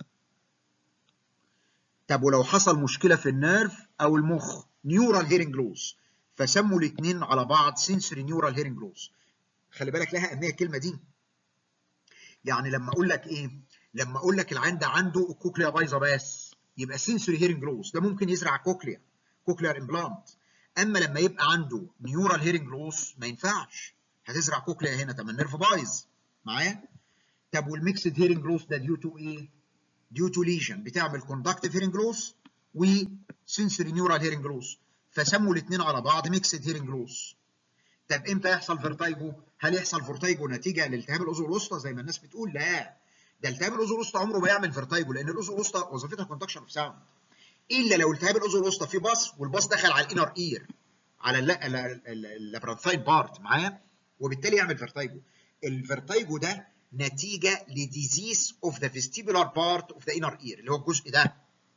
طب ولو حصل مشكله في النيرف او المخ نيورال هيرنج لوس فسموا الاثنين على بعض سنسوري نيورال هيرنج لوس خلي بالك لها اهميه الكلمه دي يعني لما اقول لك ايه لما اقول لك العين ده عنده الكوكليا بايظه بس يبقى سنسوري هيرنج لوس ده ممكن يزرع كوكليا كوكليار امبلانت اما لما يبقى عنده نيورال هيرنج لوس ما ينفعش هتزرع كوكليا هنا طب النيرف بايظ معايا طب والميكسد هيرنج لوس ده ديو تو ايه ديو تو ليجن بتعمل كوندكتيف هيرنج لوس وسنسوري نيورال هيرنج لوس فسموا الاثنين على بعض ميكسد هيرنج لوس طب امتى يحصل فيرتايجو هل يحصل فيرتايجو نتيجه لالتهاب الاذن الوسطى زي ما الناس بتقول لا ده التهاب الاذن الوسطى عمره ما يعمل فيرتايجو لان الاذن الوسطى وظيفتها كوندكشن اوف ساوند الا لو التهاب الاذن الوسطى فيه باص والباص دخل على الانر اير على اللابرانثاين بارت معايا وبالتالي يعمل فيرتايجو الفيرتايجو ده نتيجه لديزيز اوف ذا فيستيبولار بارت اوف ذا انر اير اللي هو الجزء ده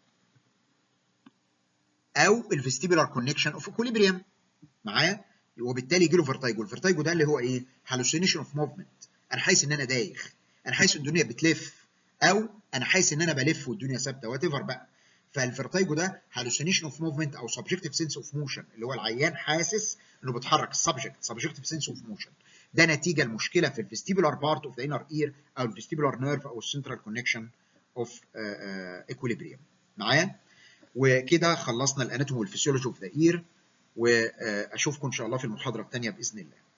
او الفيستيبولار كونكشن اوف اكوليبريم معايا وبالتالي يجي له فيرتايجو الفيرتايجو ده اللي هو ايه هالوسينيشن اوف موفمنت انا حاسس ان انا دايخ انا حاسس ان الدنيا بتلف او انا حاسس ان انا بلف والدنيا ثابته وات ايفر بقى فالفيرتايجو ده هالوسينيشن اوف موفمنت او سبجكتيف سنس اوف موشن اللي هو العيان حاسس انه بيتحرك السبجكت سبجكتيف سنس اوف موشن ده نتيجه المشكله في الفيستيبولار بارت اوف ذا انر اير او الفيستيبولار نيرف او السنترال كونكشن اوف اكوليبريم معايا وكده خلصنا الاناتومي والفسيولوجي اوف ذا اير واشوفكم ان شاء الله في المحاضره الثانيه باذن الله